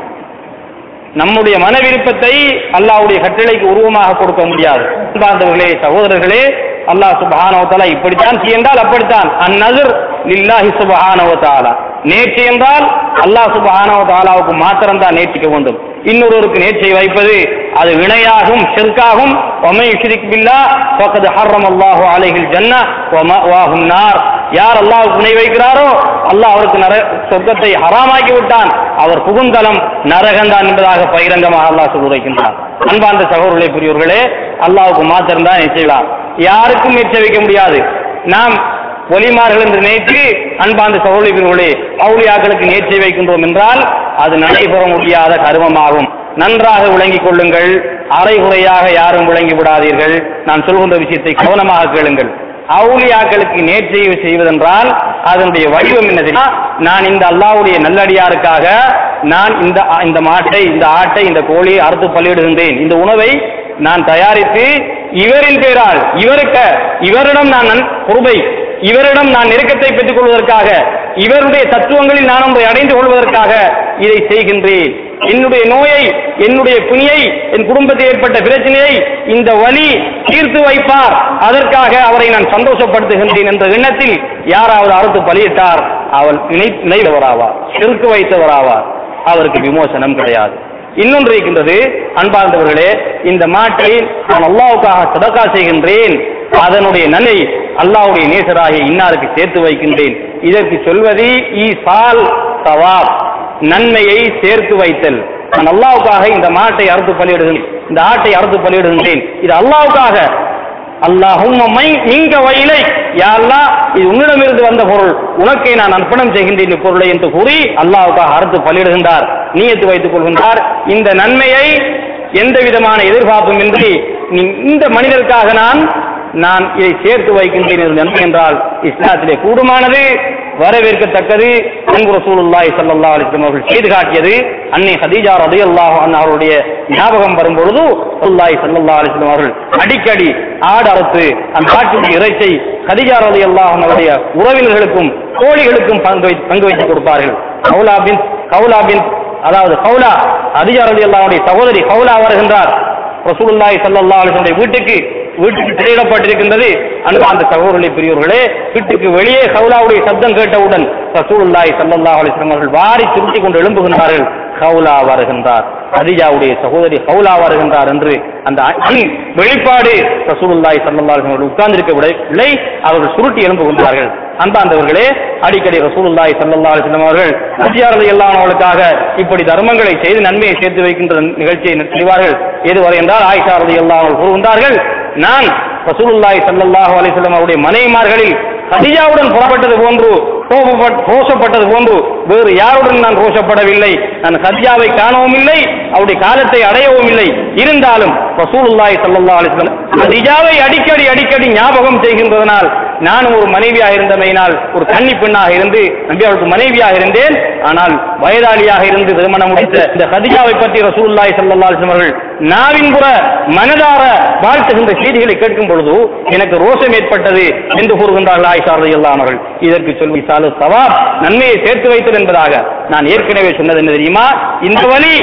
நம்முடைய மன விருப்பத்தை அல்லாஹ்வுடைய கட்டளைக்கு உருவமாக கொடுக்க முடியாது அன்பார்ந்தவர்களே சகோதரர்களே அல்லாஹ் சுப்ஹானஹு தஆலா இப்படித்தான் செய்தால் அப்படித்தான் அந்நதர் லில்லாஹி சுப்ஹானஹு தஆலா நேர்ச்சி என்றால் அல்லாஹ் சுப்ஹானஹு தஆலாவுக்கு மாத்திரம் தான் நேர்ச்சிக்க வேண்டும் இன்னொருவருக்கு நேர்ச்சியை வைப்பது அது வினையாகும் ஷிர்காகும் வமை யுஷ்ரிக் பில்லாஹ் ஃபக்கத் ஹர்ரம் அல்லாஹு அலைஹில் ஜன்னah வ மஅவாஹுன் நார் யார் அல்லாஹ்வுக்கு இணை வைக்கிறாரோ அல்லாஹ் அவருக்கு நர சொர்க்கத்தை ஹராமாக்கி விட்டான் அவர் புகுந்தலம் நரகந்தான் என்பதாக பகிரங்கமாக அல்லாஹ் சொல்லுரைக்கின்றார் அன்பார்ந்த சகோதரர்களே புரியவர்களே அல்லாஹ்வுக்கு மாத்திரம் தான் நிச்சயிலாம் யாருக்கும் நிச்சய வைக்க முடியாது நாம் ஒலிமார்கள் என்று நினைத்து அன்பார்ந்த சகோதரி பிரிவுகளே அவுளியாக்களுக்கு நேர்ச்சி வைக்கின்றோம் என்றால் அது நடைபெற முடியாத கருமமாகும் நன்றாக விளங்கிக் கொள்ளுங்கள் அரைகுறையாக யாரும் விளங்கி விடாதீர்கள் நான் சொல்கின்ற விஷயத்தை கவனமாக கேளுங்கள் அவுளியாக்களுக்கு நேர்ச்சியை செய்வதென்றால் அதனுடைய வடிவம் என்ன தெரியுமா நான் இந்த அல்லாஹ்வுடைய நல்லடியாருக்காக நான் இந்த இந்த மாட்டை இந்த ஆட்டை இந்த கோழியை அறுத்து பலியிடுகின்றேன் இந்த உணவை நான் தயாரித்து இவரின் பேரால் இவருக்கு இவரிடம் நான் நன் பொறுப்பை இவரிடம் நான் நெருக்கத்தை பெற்றுக் கொள்வதற்காக இவருடைய தத்துவங்களில் நான் ஒன்றை அடைந்து கொள்வதற்காக இதை செய்கின்றேன் என்னுடைய நோயை என்னுடைய பிணியை என் குடும்பத்தில் ஏற்பட்ட பிரச்சனையை இந்த வழி தீர்த்து வைப்பார் அதற்காக அவரை நான் சந்தோஷப்படுத்துகின்றேன் என்ற எண்ணத்தில் யாராவது அறுத்து பலியிட்டார் அவள் நினை நினைவராவார் செருக்கு வைத்தவராவார் அவருக்கு விமோசனம் கிடையாது இன்னொன்று இருக்கின்றது அன்பார்ந்தவர்களே இந்த மாட்டை நான் அல்லாவுக்காக சதக்கா செய்கின்றேன் அதனுடைய நன்மை அல்லாவுடைய நேசராகிய இன்னாருக்கு சேர்த்து வைக்கின்றேன் இதற்கு சொல்வது ஈசால் சவாப் நன்மையை சேர்த்து வைத்தல் நான் அல்லாவுக்காக இந்த மாட்டை அறுத்து பலியிடுகின்றேன் இந்த ஆட்டை அறுத்து பலியிடுகின்றேன் இது அல்லாவுக்காக அல்லாஹும் நீங்க வயலை யாரெல்லாம் இது உன்னிடமிருந்து வந்த பொருள் உனக்கே நான் அர்ப்பணம் செய்கின்றேன் இப்பொருளை என்று கூறி அல்லாவுக்காக அறுத்து பலியிடுகின்றார் நீயத்து வைத்துக் கொள்கின்றார் இந்த நன்மையை எந்த விதமான எதிர்பார்ப்பும் இன்றி நீ- இந்த மனிதருக்காக நான் நான் இதை சேர்த்து வைக்கின்றேன் என்று நன்மை என்றால் இஸ்லாத்திலே கூடுமானது வரவேற்கத்தக்கது அன்பு ரசூலுல்லாஹி ஸல்லல்லாஹு அலைஹி வஸல்லம் அவர்கள் செய்து காட்டியது அன்னை ஹதீஜா ரலியல்லாஹு அன்ஹா அவருடைய ஞாபகம் வரும் பொழுது ரசூலுல்லாஹி ஸல்லல்லாஹு அலைஹி வஸல்லம் அவர்கள் அடிக்கடி ஆடு அறுத்து அந்த ஆட்டுடைய இறைச்சை ஹதீஜா ரலியல்லாஹு அன்ஹா அவருடைய உறவினர்களுக்கும் தோழிகளுக்கும் பங்கு வை- பங்கு வைத்து கொடுப்பார்கள் கௌலா பின் கௌலா பின் அதாவது கௌலா ஹதீஜா ரலியல்லாஹு அன்ஹுடைய சகோதரி கௌலா வருகின்றார் ரசூலுல்லாஹி ஸல்லல்லாஹு அலைஹி வஸல்லம் வீட்டுக்கு வீட்டுக்கு திரையிடப்பட்டிருக்கின்றது அன்பு அந்த சகோதரர்களே பெரியவர்களே வீட்டுக்கு வெளியே ஹவுலாவுடைய சப்தம் கேட்டவுடன் ரசூலுல்லாஹி ஸல்லல்லாஹு அலைஹி வஸல்லம் அவர்கள் வாரி சுருட்டி கொண்டு எழும்புகின்றார்கள் ஹவுலா வருகின்றார் ஹதீஜாவுடைய சகோதரி ஹவுலா வருகின்றார் என்று அந்த அன்பின் வெளிப்பாடு ரசூலுல்லாஹி ஸல்லல்லாஹு அலைஹி வஸல்லம் உட்கார்ந்திருக்க விடவில்லை அவர்கள் சுருட்டி எழும்புகின்றார்கள் அன்பாந்தவர்களே அடிக்கடி ரசூலுல்லாஹி ஸல்லல்லாஹு அலைஹி வஸல்லம் அவர்கள் ஹஜ்ஜாரதி அவர்களுக்காக இப்படி தர்மங்களை செய்து நன்மையை சேர்த்து வைக்கின்ற நிகழ்ச்சியை செய்வார்கள் எதுவரை என்றால் ஆயிஷா ரலியல்லாஹு அவர்கள் கூறுகின்றார்கள் நான் ரசூலுல்லாஹி ஸல்லல்லாஹு அலைஹி வஸல்லம் அவருடைய மனைவிமார்களில் ஹதிஜாவுடன் புறப்பட்டது போன்று கோபப்பட்- ரோஷப்பட்டது போன்று வேறு யாருடன் நான் ரோஷப்படவில்லை நான் ஹதிஜாவை காணவும் இல்லை அவருடைய காலத்தை அடையவும் இல்லை இருந்தாலும் ரசூலுல்லாஹி ஸல்லல்லாஹு அலைஹி வஸல்லம் ஹதிஜாவை அடிக்கடி அடிக்கடி ஞாபகம் செய்கின்றதனால் நானும் ஒரு மனைவியாக இருந்தமையினால் ஒரு கன்னி பெண்ணாக இருந்து நபி அவருக்கு மனைவியாக இருந்தேன் ஆனால் வயதாளியாக இருந்து திருமணம் முடித்த இந்த ஹதிஜாவை பற்றி ரசூலுல்லாஹி ஸல்லல்லாஹு அலைஹி வஸல்லம் அவர்கள் நாவின்புற மனதார வாழ்த்துகின்ற செய்திகளை கேட்கும் பொழுது எனக்கு ரோஷம் ஏற்பட்டது என்று கூறுகின்றார்கள் ஆயிஷா ரலியல்லாஹு அவர்கள் இதற்கு சொல்லி சாலு சவாப் நன்மையை சேர்த்து வைத்தது என்பதாக நான் ஏற்கனவே சொன்னது என்ன தெரியுமா இந்த வழி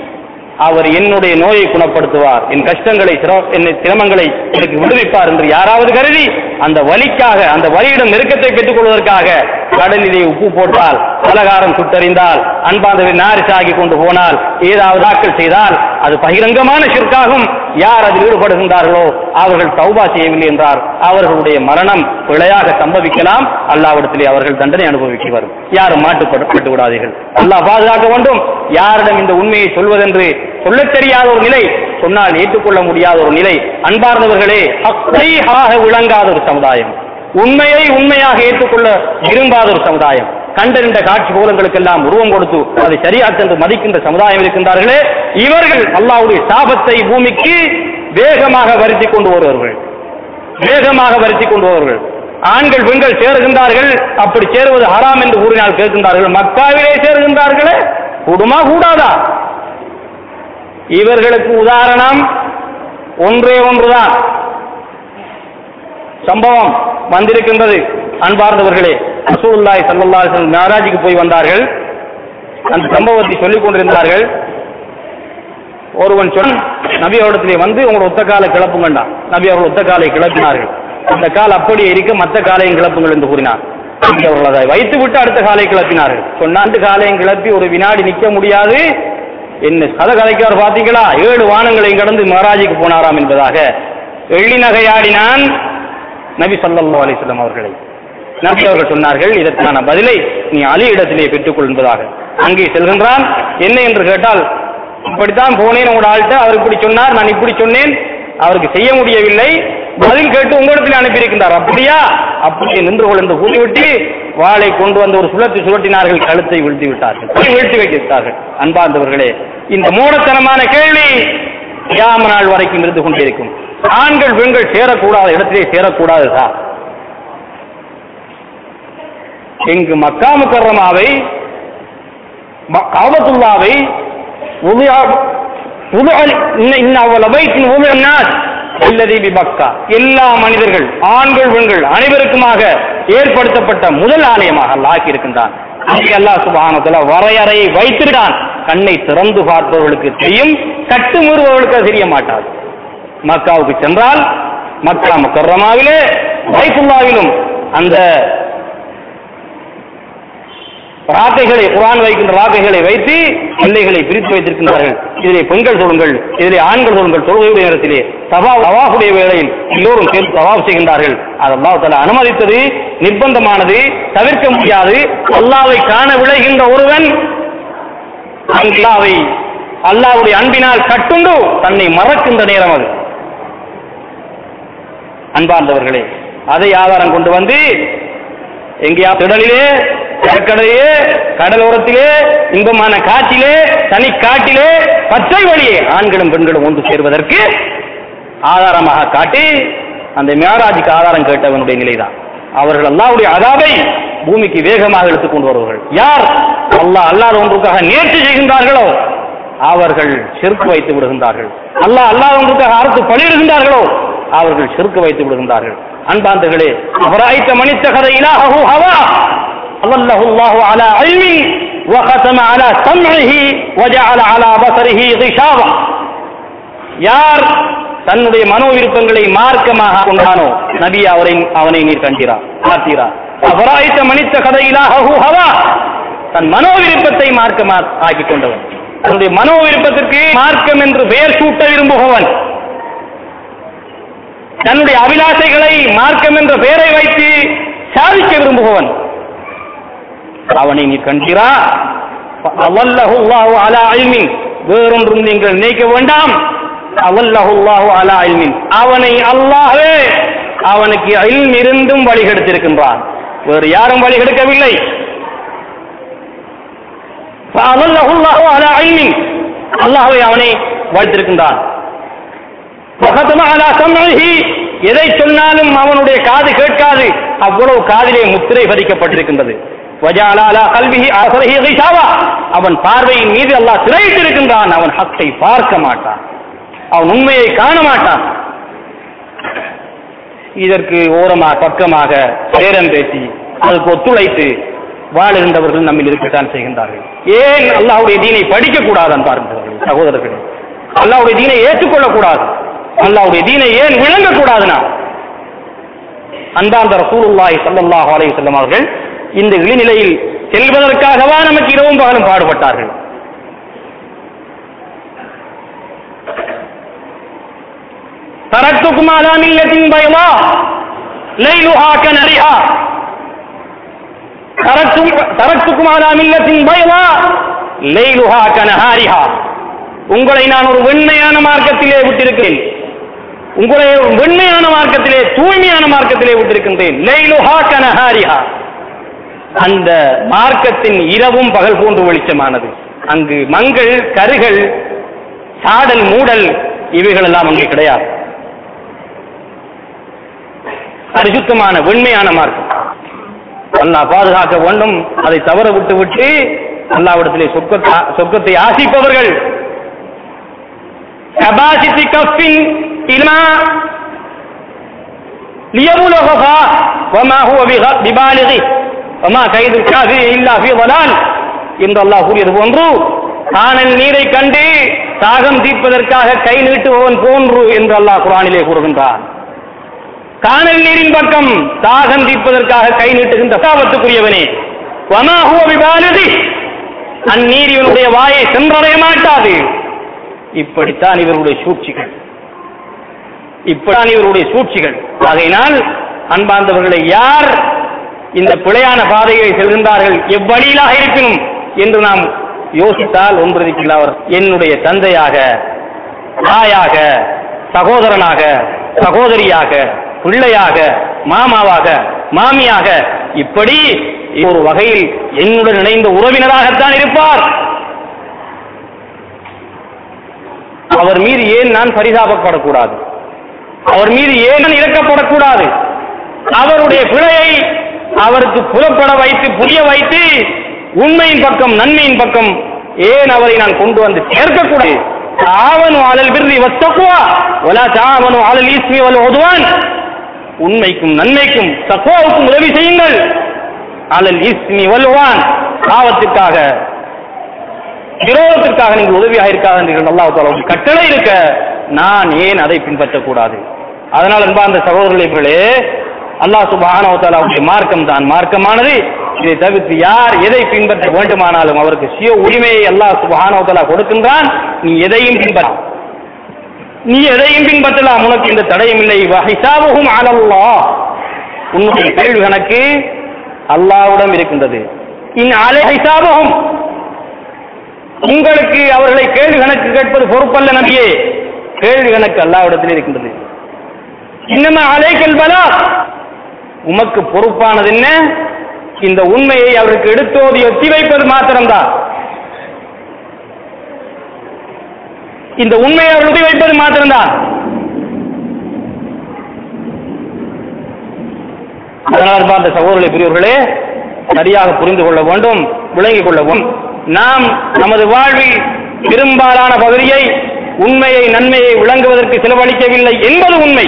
அவர் என்னுடைய நோயை குணப்படுத்துவார் என் கஷ்டங்களை சிர- என்னை சிரமங்களை எனக்கு விடுவிப்பார் என்று யாராவது கருதி அந்த வலிக்காக அந்த வலியிடம் நெருக்கத்தை பெற்றுக் கொள்வதற்காக கடலிலே உப்பு போட்டால் பலகாரம் சுட்டறிந்தால் அன்பாந்தவை நாரிசாகி கொண்டு போனால் ஏதாவது ஆக்கள் செய்தால் அது பகிரங்கமான சிற்காகும் யார் அதில் ஈடுபடுகின்றார்களோ அவர்கள் தௌபா செய்யவில்லை என்றார் அவர்களுடைய மரணம் பிழையாக சம்பவிக்கலாம் அல்லாவிடத்திலே அவர்கள் தண்டனை அனுபவிக்க வரும் யாரும் மாட்டுப்பட்டு விடாதீர்கள் அல்லாஹ் பாதுகாக்க வேண்டும் யாரிடம் இந்த உண்மையை சொல்வதென்று சொல்லத் தெரியாத ஒரு நிலை சொன்னால் ஏற்றுக்கொள்ள முடியாத ஒரு நிலை அன்பார்ந்தவர்களே ஹக்கையாக விளங்காத ஒரு சமுதாயம் உண்மையை உண்மையாக ஏற்றுக்கொள்ள விரும்பாத ஒரு சமுதாயம் கண்டறிந்த காட்சி கோலங்களுக்கெல்லாம் உருவம் கொடுத்து அதை சரியாக என்று மதிக்கின்ற சமுதாயம் இருக்கின்றார்களே இவர்கள் அல்லாஹ்வுடைய சாபத்தை பூமிக்கு வேகமாக வருத்தி கொண்டு வருவார்கள் வேகமாக வருத்தி கொண்டு வருவார்கள் ஆண்கள் பெண்கள் சேருகின்றார்கள் அப்படி சேருவது ஹராம் என்று கூறினால் கேட்கின்றார்கள் மக்காவிலே சேருகின்றார்களே கூடுமா கூடாதா இவர்களுக்கு உதாரணம் ஒன்றே ஒன்றுதான் சம்பவம் வந்திருக்கின்றது அன்பார்ந்தவர்களே ரசூலுல்லாஹி ஸல்லல்லாஹு அலைஹி வஸல்லம் மேராஜுக்கு போய் வந்தார்கள் அந்த சம்பவத்தை சொல்லிக் கொண்டிருந்தார்கள் ஒருவன் சொன்ன நபி அவரிடத்திலே வந்து உங்களோட ஒத்த காலை கிளப்புங்கண்டா நபி அவர்கள் ஒத்த காலை கிளப்பினார்கள் அந்த கால் அப்படியே இருக்க மற்ற காலையும் கிளப்புங்கள் என்று கூறினார் நபி அவர்கள் அதை வைத்து விட்டு அடுத்த காலை கிளப்பினார்கள் சொன்னாண்டு காலையும் கிளப்பி ஒரு வினாடி நிற்க முடியாது என்ன கதை கதைக்கார் பார்த்தீங்களா ஏழு வானங்களையும் கடந்து மகாராஜுக்கு போனாராம் என்பதாக எள்ளி நகையாடினான் நபி ஸல்லல்லாஹு அலைஹி வஸல்லம் அவர்களை நபி அவர்கள் சொன்னார்கள் இதற்கான பதிலை நீ அலி இடத்திலே பெற்றுக்கொள் என்பதாக அங்கே செல்கின்றான் என்ன என்று கேட்டால் இப்படித்தான் போனேன் உங்களோட ஆள்கிட்ட அவர் இப்படி சொன்னார் நான் இப்படி சொன்னேன் அவருக்கு செய்ய முடியவில்லை பதில் கேட்டு உங்களிடத்தில் அனுப்பியிருக்கின்றார் அப்படியா அப்படியே நின்று கொள் என்று கூறிவிட்டு வாளை கொண்டு வந்து ஒரு சுழற்றி சுழட்டினார்கள் கழுத்தை வீழ்த்தி விட்டார்கள் கை வீழ்த்தி வைத்தார்கள் அன்பார்ந்தவர்களே இந்த மூடத்தனமான கேள்வி கியாம நாள் வரைக்கும் இருந்து கொண்டிருக்கும் ஆண்கள் பெண்கள் சேரக்கூடாத இடத்திலே சேரக்கூடாது சார் இங்கு மக்கா முக்கர்ரமாவை காபத்துல்லாவை எல்லா மனிதர்கள் ஆண்கள் பெண்கள் அனைவருக்குமாக ஏற்படுத்தப்பட்ட முதல் ஆலயமாக அல்லாஹ் ஆக்கி இருக்கின்றான் அங்கே அல்லாஹ் சுபானத்துல வரையறையை வைத்திருக்கான் கண்ணை திறந்து பார்ப்பவர்களுக்கு தெரியும் கட்டு மீறுபவர்களுக்கு அது தெரிய மாட்டாது மக்காவுக்கு சென்றால் மக்கா முக்கர்ரமாவிலே வைத்துல்லாவிலும் அந்த ராக்கைகளை குரான் வைக்கின்ற ராக்கைகளை வைத்து எல்லைகளை பிரித்து வைத்திருக்கின்றார்கள் இதிலே பெண்கள் சொல்லுங்கள் இதிலே ஆண்கள் சொல்லுங்கள் தொழுகையுடைய நேரத்திலே தவா தவாஃபுடைய வேளையில் எல்லோரும் சேர்ந்து தவாஃப் செய்கின்றார்கள் அது அல்லாஹ் தஆலா அனுமதித்தது நிர்பந்தமானது தவிர்க்க முடியாது அல்லாவை காண விளைகின்ற ஒருவன் அல்லாவை அல்லாவுடைய அன்பினால் கட்டுண்டு தன்னை மறக்கின்ற நேரம் அது அன்பார்ந்தவர்களே அதை ஆதாரம் கொண்டு வந்து எங்கேயா திடலிலே கடற்கரையிலே கடலோரத்திலே இன்பமான காற்றிலே தனி காட்டிலே பச்சை வழியே ஆண்களும் பெண்களும் ஒன்று சேர்வதற்கு ஆதாரமாக காட்டி அந்த மேராஜுக்கு ஆதாரம் கேட்டவனுடைய நிலைதான் அவர்கள் அல்லாவுடைய அதாவை பூமிக்கு வேகமாக எடுத்துக் கொண்டு வருவார்கள் யார் அல்லாஹ் அல்லாத ஒன்றுக்காக நேர்ச்சி செய்கின்றார்களோ அவர்கள் செருக்கு வைத்து விடுகின்றார்கள் அல்லாஹ் அல்லாத ஒன்றுக்காக அறுத்து பழியிடுகின்றார்களோ அவர்கள் செருக்கு வைத்து விடுகின்றார்கள் அன்பாந்தர்களே அவராய்த்த மனிதகத இலாஹு ஹவா அல்லாஹு அல்லாஹு அலா அல்மி وختم على سمعه وجعل على بصره غشاوة யார் தன்னுடைய மனோ விருப்பங்களை மார்க்கமாக கொண்டானோ நபி அவரை அவனை நீர் கண்டீரா பார்த்தீரா அபராய்த்த மனித கதையிலாஹு ஹவா தன் மனோ விருப்பத்தை மார்க்கமாக ஆக்கிக் கொண்டவன் தன்னுடைய மனோ விருப்பத்திற்கு மார்க்கம் என்று பெயர் சூட்ட விரும்புபவன் தன்னுடைய அபிலாசைகளை மார்க்கம் என்ற பெயரை வைத்து சாதிக்க விரும்புபவன் அவனை நீ கண்டீரா அவல்லஹு அல்லாஹு அலா இல்மின் வேறொன்றும் நீங்கள் நினைக்க வேண்டாம் அவல்லஹு அல்லாஹு அலா இல்மின் அவனை அல்லாஹ்வே அவனுக்கு இல்ம் இருந்தும் வழி கெடுத்திருக்கின்றான் வேறு யாரும் வழி கெடுக்கவில்லை அவல்லஹு அல்லாஹு அலா இல்மின் அல்லாஹ்வே அவனை வாழ்த்திருக்கின்றான் வகதம அலா சம்இஹி எதை சொன்னாலும் அவனுடைய காது கேட்காது அவ்வளவு காதிலே முத்திரை பதிக்கப்பட்டிருக்கின்றது வஜாலாலா கல்விஹி அசரஹி கிஷாவா அவன் பார்வையின் மீது அல்லாஹ் திரையிட்டிருக்கின்றான் அவன் ஹக்கை பார்க்க மாட்டான் அவன் உண்மையை காண மாட்டான் இதற்கு ஓரமாக பக்கமாக பேரம் பேசி அதுக்கு ஒத்துழைத்து வாழுகின்றவர்கள் நம்மில் இருக்கத்தான் செய்கின்றார்கள் ஏன் அல்லாஹ்வுடைய தீனை படிக்க கூடாது அன்பார்ந்தவர்கள் சகோதரர்களே அல்லாஹ்வுடைய தீனை ஏற்றுக்கொள்ளக்கூடாது அல்லாஹ்வுடைய தீனை ஏன் விளங்கக்கூடாதுனா அன்பார்ந்த ரசூலுல்லாஹி ஸல்லல்லாஹு அலைஹி வஸல்லம் அவர்கள் இந்த இழிநிலையில் செல்வதற்காகவா நமக்கு இரவும் பகலும் பாடுபட்டார்கள் தரத்துக்கும் அலா மில்லத்தின் பயமா லைலுஹா கனரிஹா தரத்தும் தரத்துக்கும் அலா மில்லத்தின் பயமா லைலுஹா கனஹாரிஹா உங்களை நான் ஒரு வெண்மையான மார்க்கத்திலே விட்டிருக்கிறேன் உங்களை ஒரு வெண்மையான மார்க்கத்திலே தூய்மையான மார்க்கத்திலே விட்டிருக்கின்றேன் லைலுஹா கனஹாரிஹா அந்த மார்க்கத்தின் இரவும் பகல் போன்று வெளிச்சமானது அங்கு மங்கள் கருகள் சாடல் மூடல் இவைகள் எல்லாம் அங்கே கிடையாது பரிசுத்தமான வெண்மையான மார்க்கம் அல்லாஹ் பாதுகாக்க வேண்டும் அதை தவற விட்டு விட்டு அல்லாவிடத்திலே சொர்க்கத்தை சொர்க்கத்தை ஆசிப்பவர்கள் கபாசித்தி கஃபின் இல்மா லியபுலகா வமா ஹுவ பிக- பிபாலிகி வமா கைது காஃபி இல்லா ஃபி ضلال என்று அல்லாஹ் கூறியது போன்று காணல் நீரை கண்டு தாகம் தீர்ப்பதற்காக கை நீட்டுபவன் போன்று என்று அல்லாஹ் குர்ஆனிலே கூறுகின்றான் காணல் நீரின் பக்கம் தாகம் தீர்ப்பதற்காக கை நீட்டுகின்ற சாபத்துக்குரியவனே வமா ஹுவ பிபாலிகி அந்நீர் இவனுடைய வாயை சென்றடைய மாட்டாது இப்படித்தான் இவருடைய சூழ்ச்சிகள் இப்படித்தான் இவருடைய சூழ்ச்சிகள் ஆகையினால் அன்பார்ந்தவர்களை யார் இந்த பிழையான பாதையை செல்கின்றார்கள் எவ்வழியிலாக இருப்பினும் என்று நாம் யோசித்தால் ஒன்றிருக்கின்ற அவர் என்னுடைய தந்தையாக தாயாக சகோதரனாக சகோதரியாக பிள்ளையாக மாமாவாக மாமியாக இப்படி ஒரு வகையில் என்னுடன் இணைந்த உறவினராகத்தான் இருப்பார் அவர் மீது ஏன் நான் பரிதாபப்படக்கூடாது அவர் மீது ஏன் நான் இறக்கப்படக்கூடாது அவருடைய பிழையை அவருக்கு புலப்பட வைத்து புரிய வைத்து உண்மையின் பக்கம் நன்மையின் பக்கம் ஏன் அவரை நான் கொண்டு வந்து சேர்க்கக்கூடாது தாவனு அலல் பிர்ரி வத்தக்குவா ஒலா தாவனு அலல் ஈஸ்மி வல் ஒதுவான் உண்மைக்கும் நன்மைக்கும் தக்குவாவுக்கும் உதவி செய்யுங்கள் அலல் ஈஸ்மி வல்வான் பாவத்திற்காக விரோதத்திற்காக நீங்கள் உதவியாக இருக்காதீர்கள் அல்லாஹ் தாலா உங்கள் கட்டளை இருக்க நான் ஏன் அதை பின்பற்றக்கூடாது அதனால் அன்பார்ந்த சகோதரர்களே அல்லாஹ் சுப்ஹானஹு வ தஆலாவுடைய மார்க்கம் தான் மார்க்கமானது இதை தவிர்த்து யார் எதை பின்பற்ற வேண்டுமானாலும் அவருக்கு சுய உரிமையை அல்லாஹ் சுப்ஹானஹு வ தஆலா கொடுக்கின்றான் நீ எதையும் பின்பற்ற நீ எதையும் பின்பற்றலாம் உனக்கு இந்த தடையும் இல்லை வஹிசாபுஹும் அலல்லாஹ் உன்னுடைய கேள்வி கணக்கு அல்லாஹ்விடம் இருக்கின்றது இன் அலை ஹிசாபுஹும் உங்களுக்கு அவர்களை கேள்வி கணக்கு கேட்பது பொறுப்பல்ல நபியே கேள்வி கணக்கு அல்லாவிடத்தில் இருக்கின்றது இன்னமா அலைக்கல் பலா உமக்கு பொறுப்பானது என்ன இந்த உண்மையை அவருக்கு எடுத்தோதி ஒத்தி வைப்பது மாத்திரம்தான் இந்த உண்மையை அவர் ஒத்தி வைப்பது மாத்திரம்தான் அதனால் பார்த்த சகோதரர்களை பெரியவர்களே சரியாக புரிந்து கொள்ள வேண்டும் விளங்கிக் கொள்ளவும் நாம் நமது வாழ்வில் பெரும்பாலான பகுதியை உண்மையை நன்மையை விளங்குவதற்கு செலவழிக்கவில்லை என்பது உண்மை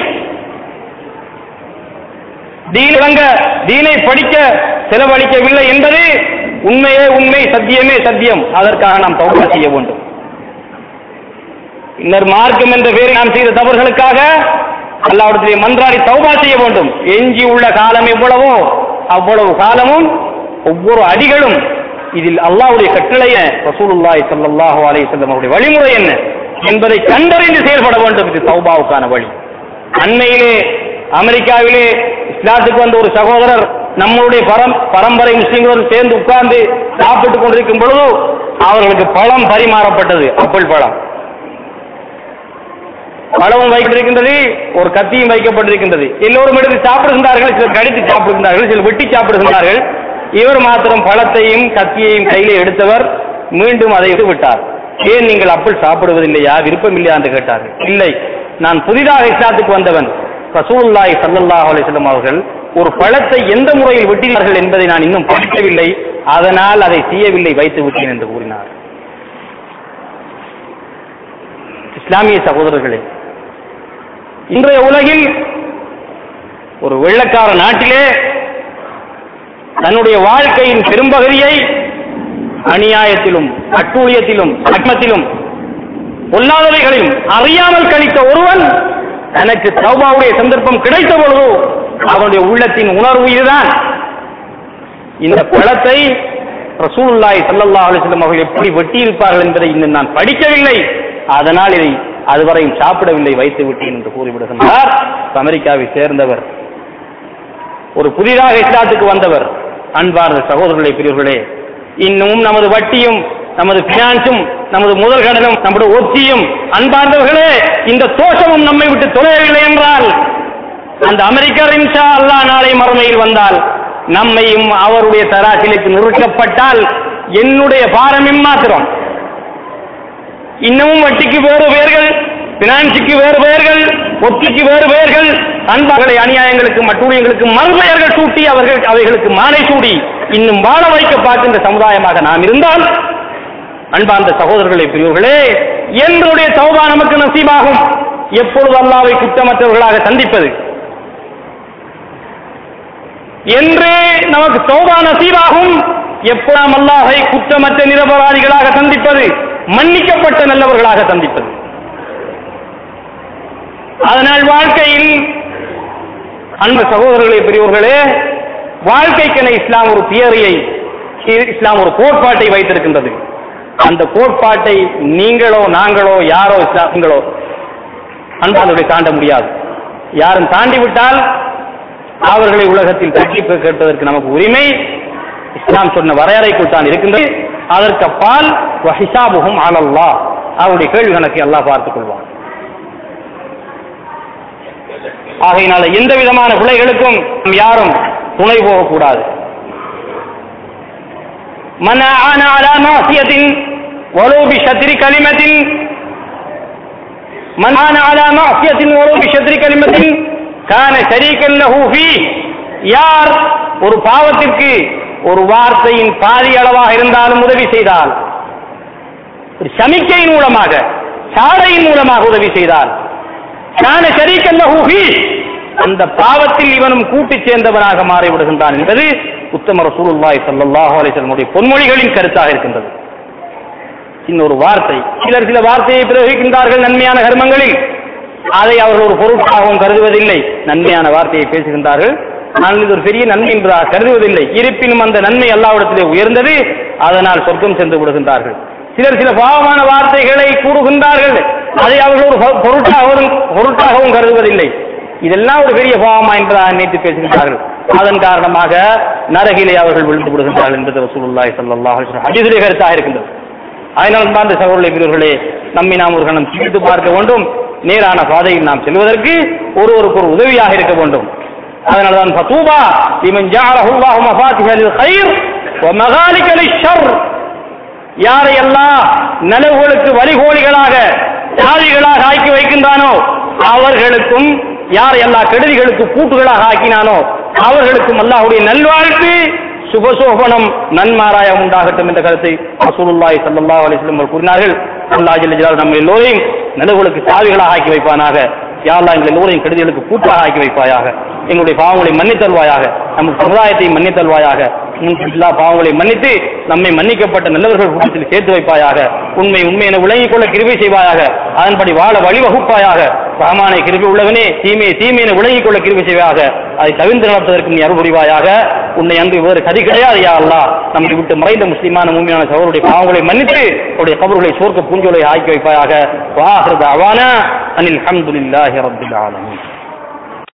தீன் விளங்க தீனை படிக்க செலவழிக்கவில்லை என்பது உண்மையே உண்மை சத்தியமே சத்தியம் அதற்காக நாம் தௌபா செய்ய வேண்டும் இன்னர் மார்க்கம் என்ற பெயரில் நாம் செய்த தவறுகளுக்காக அல்லாவிடத்திலே மன்றாடி தௌபா செய்ய வேண்டும் எஞ்சி உள்ள காலம் எவ்வளவோ அவ்வளவு காலமும் ஒவ்வொரு அடிகளும் இதில் அல்லாஹ்வுடைய கட்டளைய ரசூலுல்லாஹி ஸல்லல்லாஹு அலைஹி வஸல்லம் அவருடைய வழிமுறை என்ன என்பதை கண்டறிந்து செயல்பட வேண்டும் இது தௌபாவுக்கான வழி அண்மையிலே அமெரிக்காவிலே இஸ்லாத்துக்கு வந்த ஒரு சகோதரர் நம்மளுடைய பரம் பரம்பரை முஸ்லிம்களுடன் சேர்ந்து உட்கார்ந்து சாப்பிட்டுக் கொண்டிருக்கும் பொழுது அவர்களுக்கு பழம் பரிமாறப்பட்டது ஆப்பிள் பழம் பழமும் வைக்கப்பட்டிருக்கின்றது ஒரு கத்தியும் வைக்கப்பட்டிருக்கின்றது எல்லோரும் எடுத்து சாப்பிடுகின்றார்கள் சிலர் கடித்து சாப்பிடுகின்றார்கள் சிலர் வெட்டி சாப்பிடுகின்றார்கள் இவர் மாத்திரம் பழத்தையும் கத்தியையும் கையிலே எடுத்தவர் மீண்டும் அதை விட்டு விட்டார் ஏன் நீங்கள் அப்பள் சாப்பிடுவதில்லையா விருப்பம் இல்லையா என்று கேட்டார்கள் இல்லை நான் புதிதாக இஸ்லாத்துக்கு வந்தவன் ரசூலுல்லாஹி ஸல்லல்லாஹு அலைஹி வஸல்லம் அவர்கள் ஒரு பழத்தை எந்த முறையில் வெட்டினார்கள் என்பதை நான் இன்னும் படிக்கவில்லை அதனால் அதை செய்யவில்லை வைத்து விட்டேன் என்று கூறினார் இஸ்லாமிய சகோதரர்களே இன்றைய உலகில் ஒரு வெள்ளக்கார நாட்டிலே தன்னுடைய வாழ்க்கையின் பெரும்பகுதியை அநியாயத்திலும் அட்டூழியத்திலும் அக்மத்திலும் பொல்லாதவைகளையும் அறியாமல் கழித்த ஒருவன் தனக்கு தௌபாவுடைய சந்தர்ப்பம் கிடைத்த பொழுதோ அவனுடைய உள்ளத்தின் உணர்வு இதுதான் இந்த பழத்தை ரசூலுல்லாஹி ஸல்லல்லாஹு அலைஹி வஸல்லம் அவர்கள் எப்படி வெட்டியிருப்பார்கள் என்பதை இன்னும் நான் படிக்கவில்லை அதனால் இதை அதுவரையும் சாப்பிடவில்லை வைத்து விட்டேன் என்று கூறிவிடுகின்றார் அமெரிக்காவை சேர்ந்தவர் ஒரு புதிதாக இஸ்லாத்துக்கு வந்தவர் அன்பார்ந்த சகோதரர்களே பிரிவுகளே இன்னும் நமது வட்டியும் நமது பினான்ஸும் நமது முதல் கடனும் நம்முடைய ஒத்தியும் அன்பார்ந்தவர்களே இந்த தோஷமும் நம்மை விட்டு தொலையவில்லை என்றால் அந்த அமெரிக்கர் இன்ஷா அல்லாஹ் நாளை மறுமையில் வந்தால் நம்மையும் அவருடைய தராசிலுக்கு நிறுத்தப்பட்டால் என்னுடைய பாரம் இம்மாத்திரம் இன்னமும் வட்டிக்கு வேறு பெயர்கள் பினான்ஸுக்கு வேறு பெயர்கள் ஒத்திக்கு வேறு பெயர்கள் அன்பார்களை அநியாயங்களுக்கும் அட்டூழியங்களுக்கும் மறுபெயர்கள் சூட்டி அவர்கள் அவைகளுக்கு மாலை சூடி இன்னும் வாழ வைக்க பார்க்கின்ற சமுதாயமாக நாம் இருந்தால் அன்பார்ந்த சகோதரர்களே பிரிவுகளே என்னுடைய தௌபா நமக்கு நசீபாகும் எப்பொழுது அல்லாவை குற்றமற்றவர்களாக சந்திப்பது என்று நமக்கு தௌபா நசீபாகும் எப்பொழுதும் அல்லாஹை குற்றமற்ற நிரபராதிகளாக சந்திப்பது மன்னிக்கப்பட்ட நல்லவர்களாக சந்திப்பது அதனால் வாழ்க்கையில் அன்பு சகோதரர்களே பெரியவர்களே வாழ்க்கைக்கென இஸ்லாம் ஒரு தியரியை இஸ்லாம் ஒரு கோட்பாட்டை வைத்திருக்கின்றது அந்த கோட்பாட்டை நீங்களோ நாங்களோ யாரோ இஸ்லாம்களோ அன்பாளர்களை தாண்ட முடியாது யாரும் தாண்டி விட்டால் அவர்களை உலகத்தில் தட்டி கேட்பதற்கு நமக்கு உரிமை இஸ்லாம் சொன்ன வரையறைக்குள் தான் இருக்கின்றது அதற்கு அப்பால் வஹிசாபுகும் அலல்லா அவருடைய கேள்வி கணக்கை அல்லாஹ் பார்த்துக் கொள்வான் ஆகையினால எந்த விதமான பிள்ளைகளுக்கும் யாரும் துணை போகக்கூடாது من أعان على معصية ولو بشطر كلمة من أعان على معصية ولو بشطر كلمة كان شريكا له فيه யார் ஒரு பாவத்திற்கு ஒரு வார்த்தையின் பாதி அளவாக இருந்தாலும் உதவி செய்தால் ஒரு சமிக்கையின் மூலமாக சாடையின் மூலமாக உதவி செய்தால் கான ஷரீக்கன் லஹு ஃபீ அந்த பாவத்தில் இவனும் கூட்டி சேர்ந்தவனாக மாறிவிடுகின்றான் என்பது உத்தம ரசூலுல்லாஹி ஸல்லல்லாஹு அலைஹி வஸல்லமுடைய பொன்மொழிகளின் கருத்தாக இருக்கின்றது இன்னொரு வார்த்தை சிலர் சில வார்த்தையை பிரயோகிக்கின்றார்கள் நன்மையான கர்மங்களில் அதை அவர்கள் ஒரு பொருட்டாகவும் கருதுவதில்லை நன்மையான வார்த்தையை பேசுகின்றார்கள் ஆனால் இது ஒரு பெரிய நன்மை என்பதாக கருதுவதில்லை இருப்பினும் அந்த நன்மை அல்லாவிடத்திலே உயர்ந்தது அதனால் சொர்க்கம் சென்று விடுகின்றார்கள் சிலர் சில பாவமான வார்த்தைகளை கூறுகின்றார்கள் அதை அவர்கள் ஒரு பொ- பொருட்டாகவும் பொருட்டாகவும் கருதுவதில்லை இதெல்லாம் ஒரு பெரிய பாவமா என்பதாக நினைத்து பேசுகின்றார்கள் அதன் காரணமாக நரகிலே அவர்கள் விழுந்து விடுகின்றார்கள் என்பது ரசூலுல்லாஹி ஸல்லல்லாஹு அலைஹி வஸல்லம் ஹதீஸிலே கருத்தாக இருக்கின்றது அதனால் தான் இந்த சகோதரர்களே பெரியவர்களே நம்மை நாம் ஒரு கணம் சிந்தித்து பார்க்க வேண்டும் நேரான பாதையில் நாம் செல்வதற்கு ஒருவருக்கு ஒரு உதவியாக இருக்க வேண்டும் அதனால தான் ஃபதூபா லிமன் ஜஅலஹு அல்லாஹு மஃபாத்திஹ லில் கைர் வ மகாலிக லிஷர் யாரையெல்லாம் நலவுகளுக்கு வழிகோலிகளாக சாதிகளாக ஆக்கி வைக்கின்றானோ அவர்களுக்கும் யார் எல்லா கெடுதிகளுக்கு பூட்டுகளாக ஆக்கினானோ அவர்களுக்கும் அல்லாஹ்வுடைய நல்வாழ்த்து சுபசோபனம் நன்மாராய உண்டாகட்டும் என்ற கருத்தை ரசூலுல்லாஹி ஸல்லல்லாஹு அலைஹி வஸல்லம் அவர்கள் கூறினார்கள் அல்லாஹ் ஜல்ல ஜலாலுஹு நம்ம எல்லோரையும் நலவுகளுக்கு சாவிகளாக ஆக்கி வைப்பானாக யா அல்லாஹ் எங்கள் எல்லோரையும் கெடுதிகளுக்கு பூட்டாக ஆக்கி வைப்பாயாக எங்களுடைய பாவங்களை மன்னித்தல்வாயாக நம் சமுதாயத்தை மன்னித்தல்வாயாக முன் எல்லா பாவங்களை மன்னித்து நம்மை மன்னிக்கப்பட்ட நல்லவர்கள் கூட்டத்தில் சேர்த்து வைப்பாயாக உண்மை உண்மை என விளங்கிக் கொள்ள கிருபை செய்வாயாக அதன்படி வாழ வழிவகுப்பாயாக ரஹமானை கிருபை உள்ளவனே தீமையை தீமை என விளங்கிக் கொள்ள கிருபை செய்வாயாக அதை தவிர்த்து நடப்பதற்கு நீ அருள் புரிவாயாக உன்னை அன்று வேறு கதி கிடையாது யா அல்லாஹ் நம்மை விட்டு மறைந்த முஸ்லிமான மூமியான சகோதரருடைய பாவங்களை மன்னித்து அவருடைய கபர்களை சோர்க்க பூஞ்சோலை ஆக்கி வைப்பாயாக வாஹிருத அவானா அனில் அல்ஹம்துலில்லாஹி ரப்பில் ஆலமீன்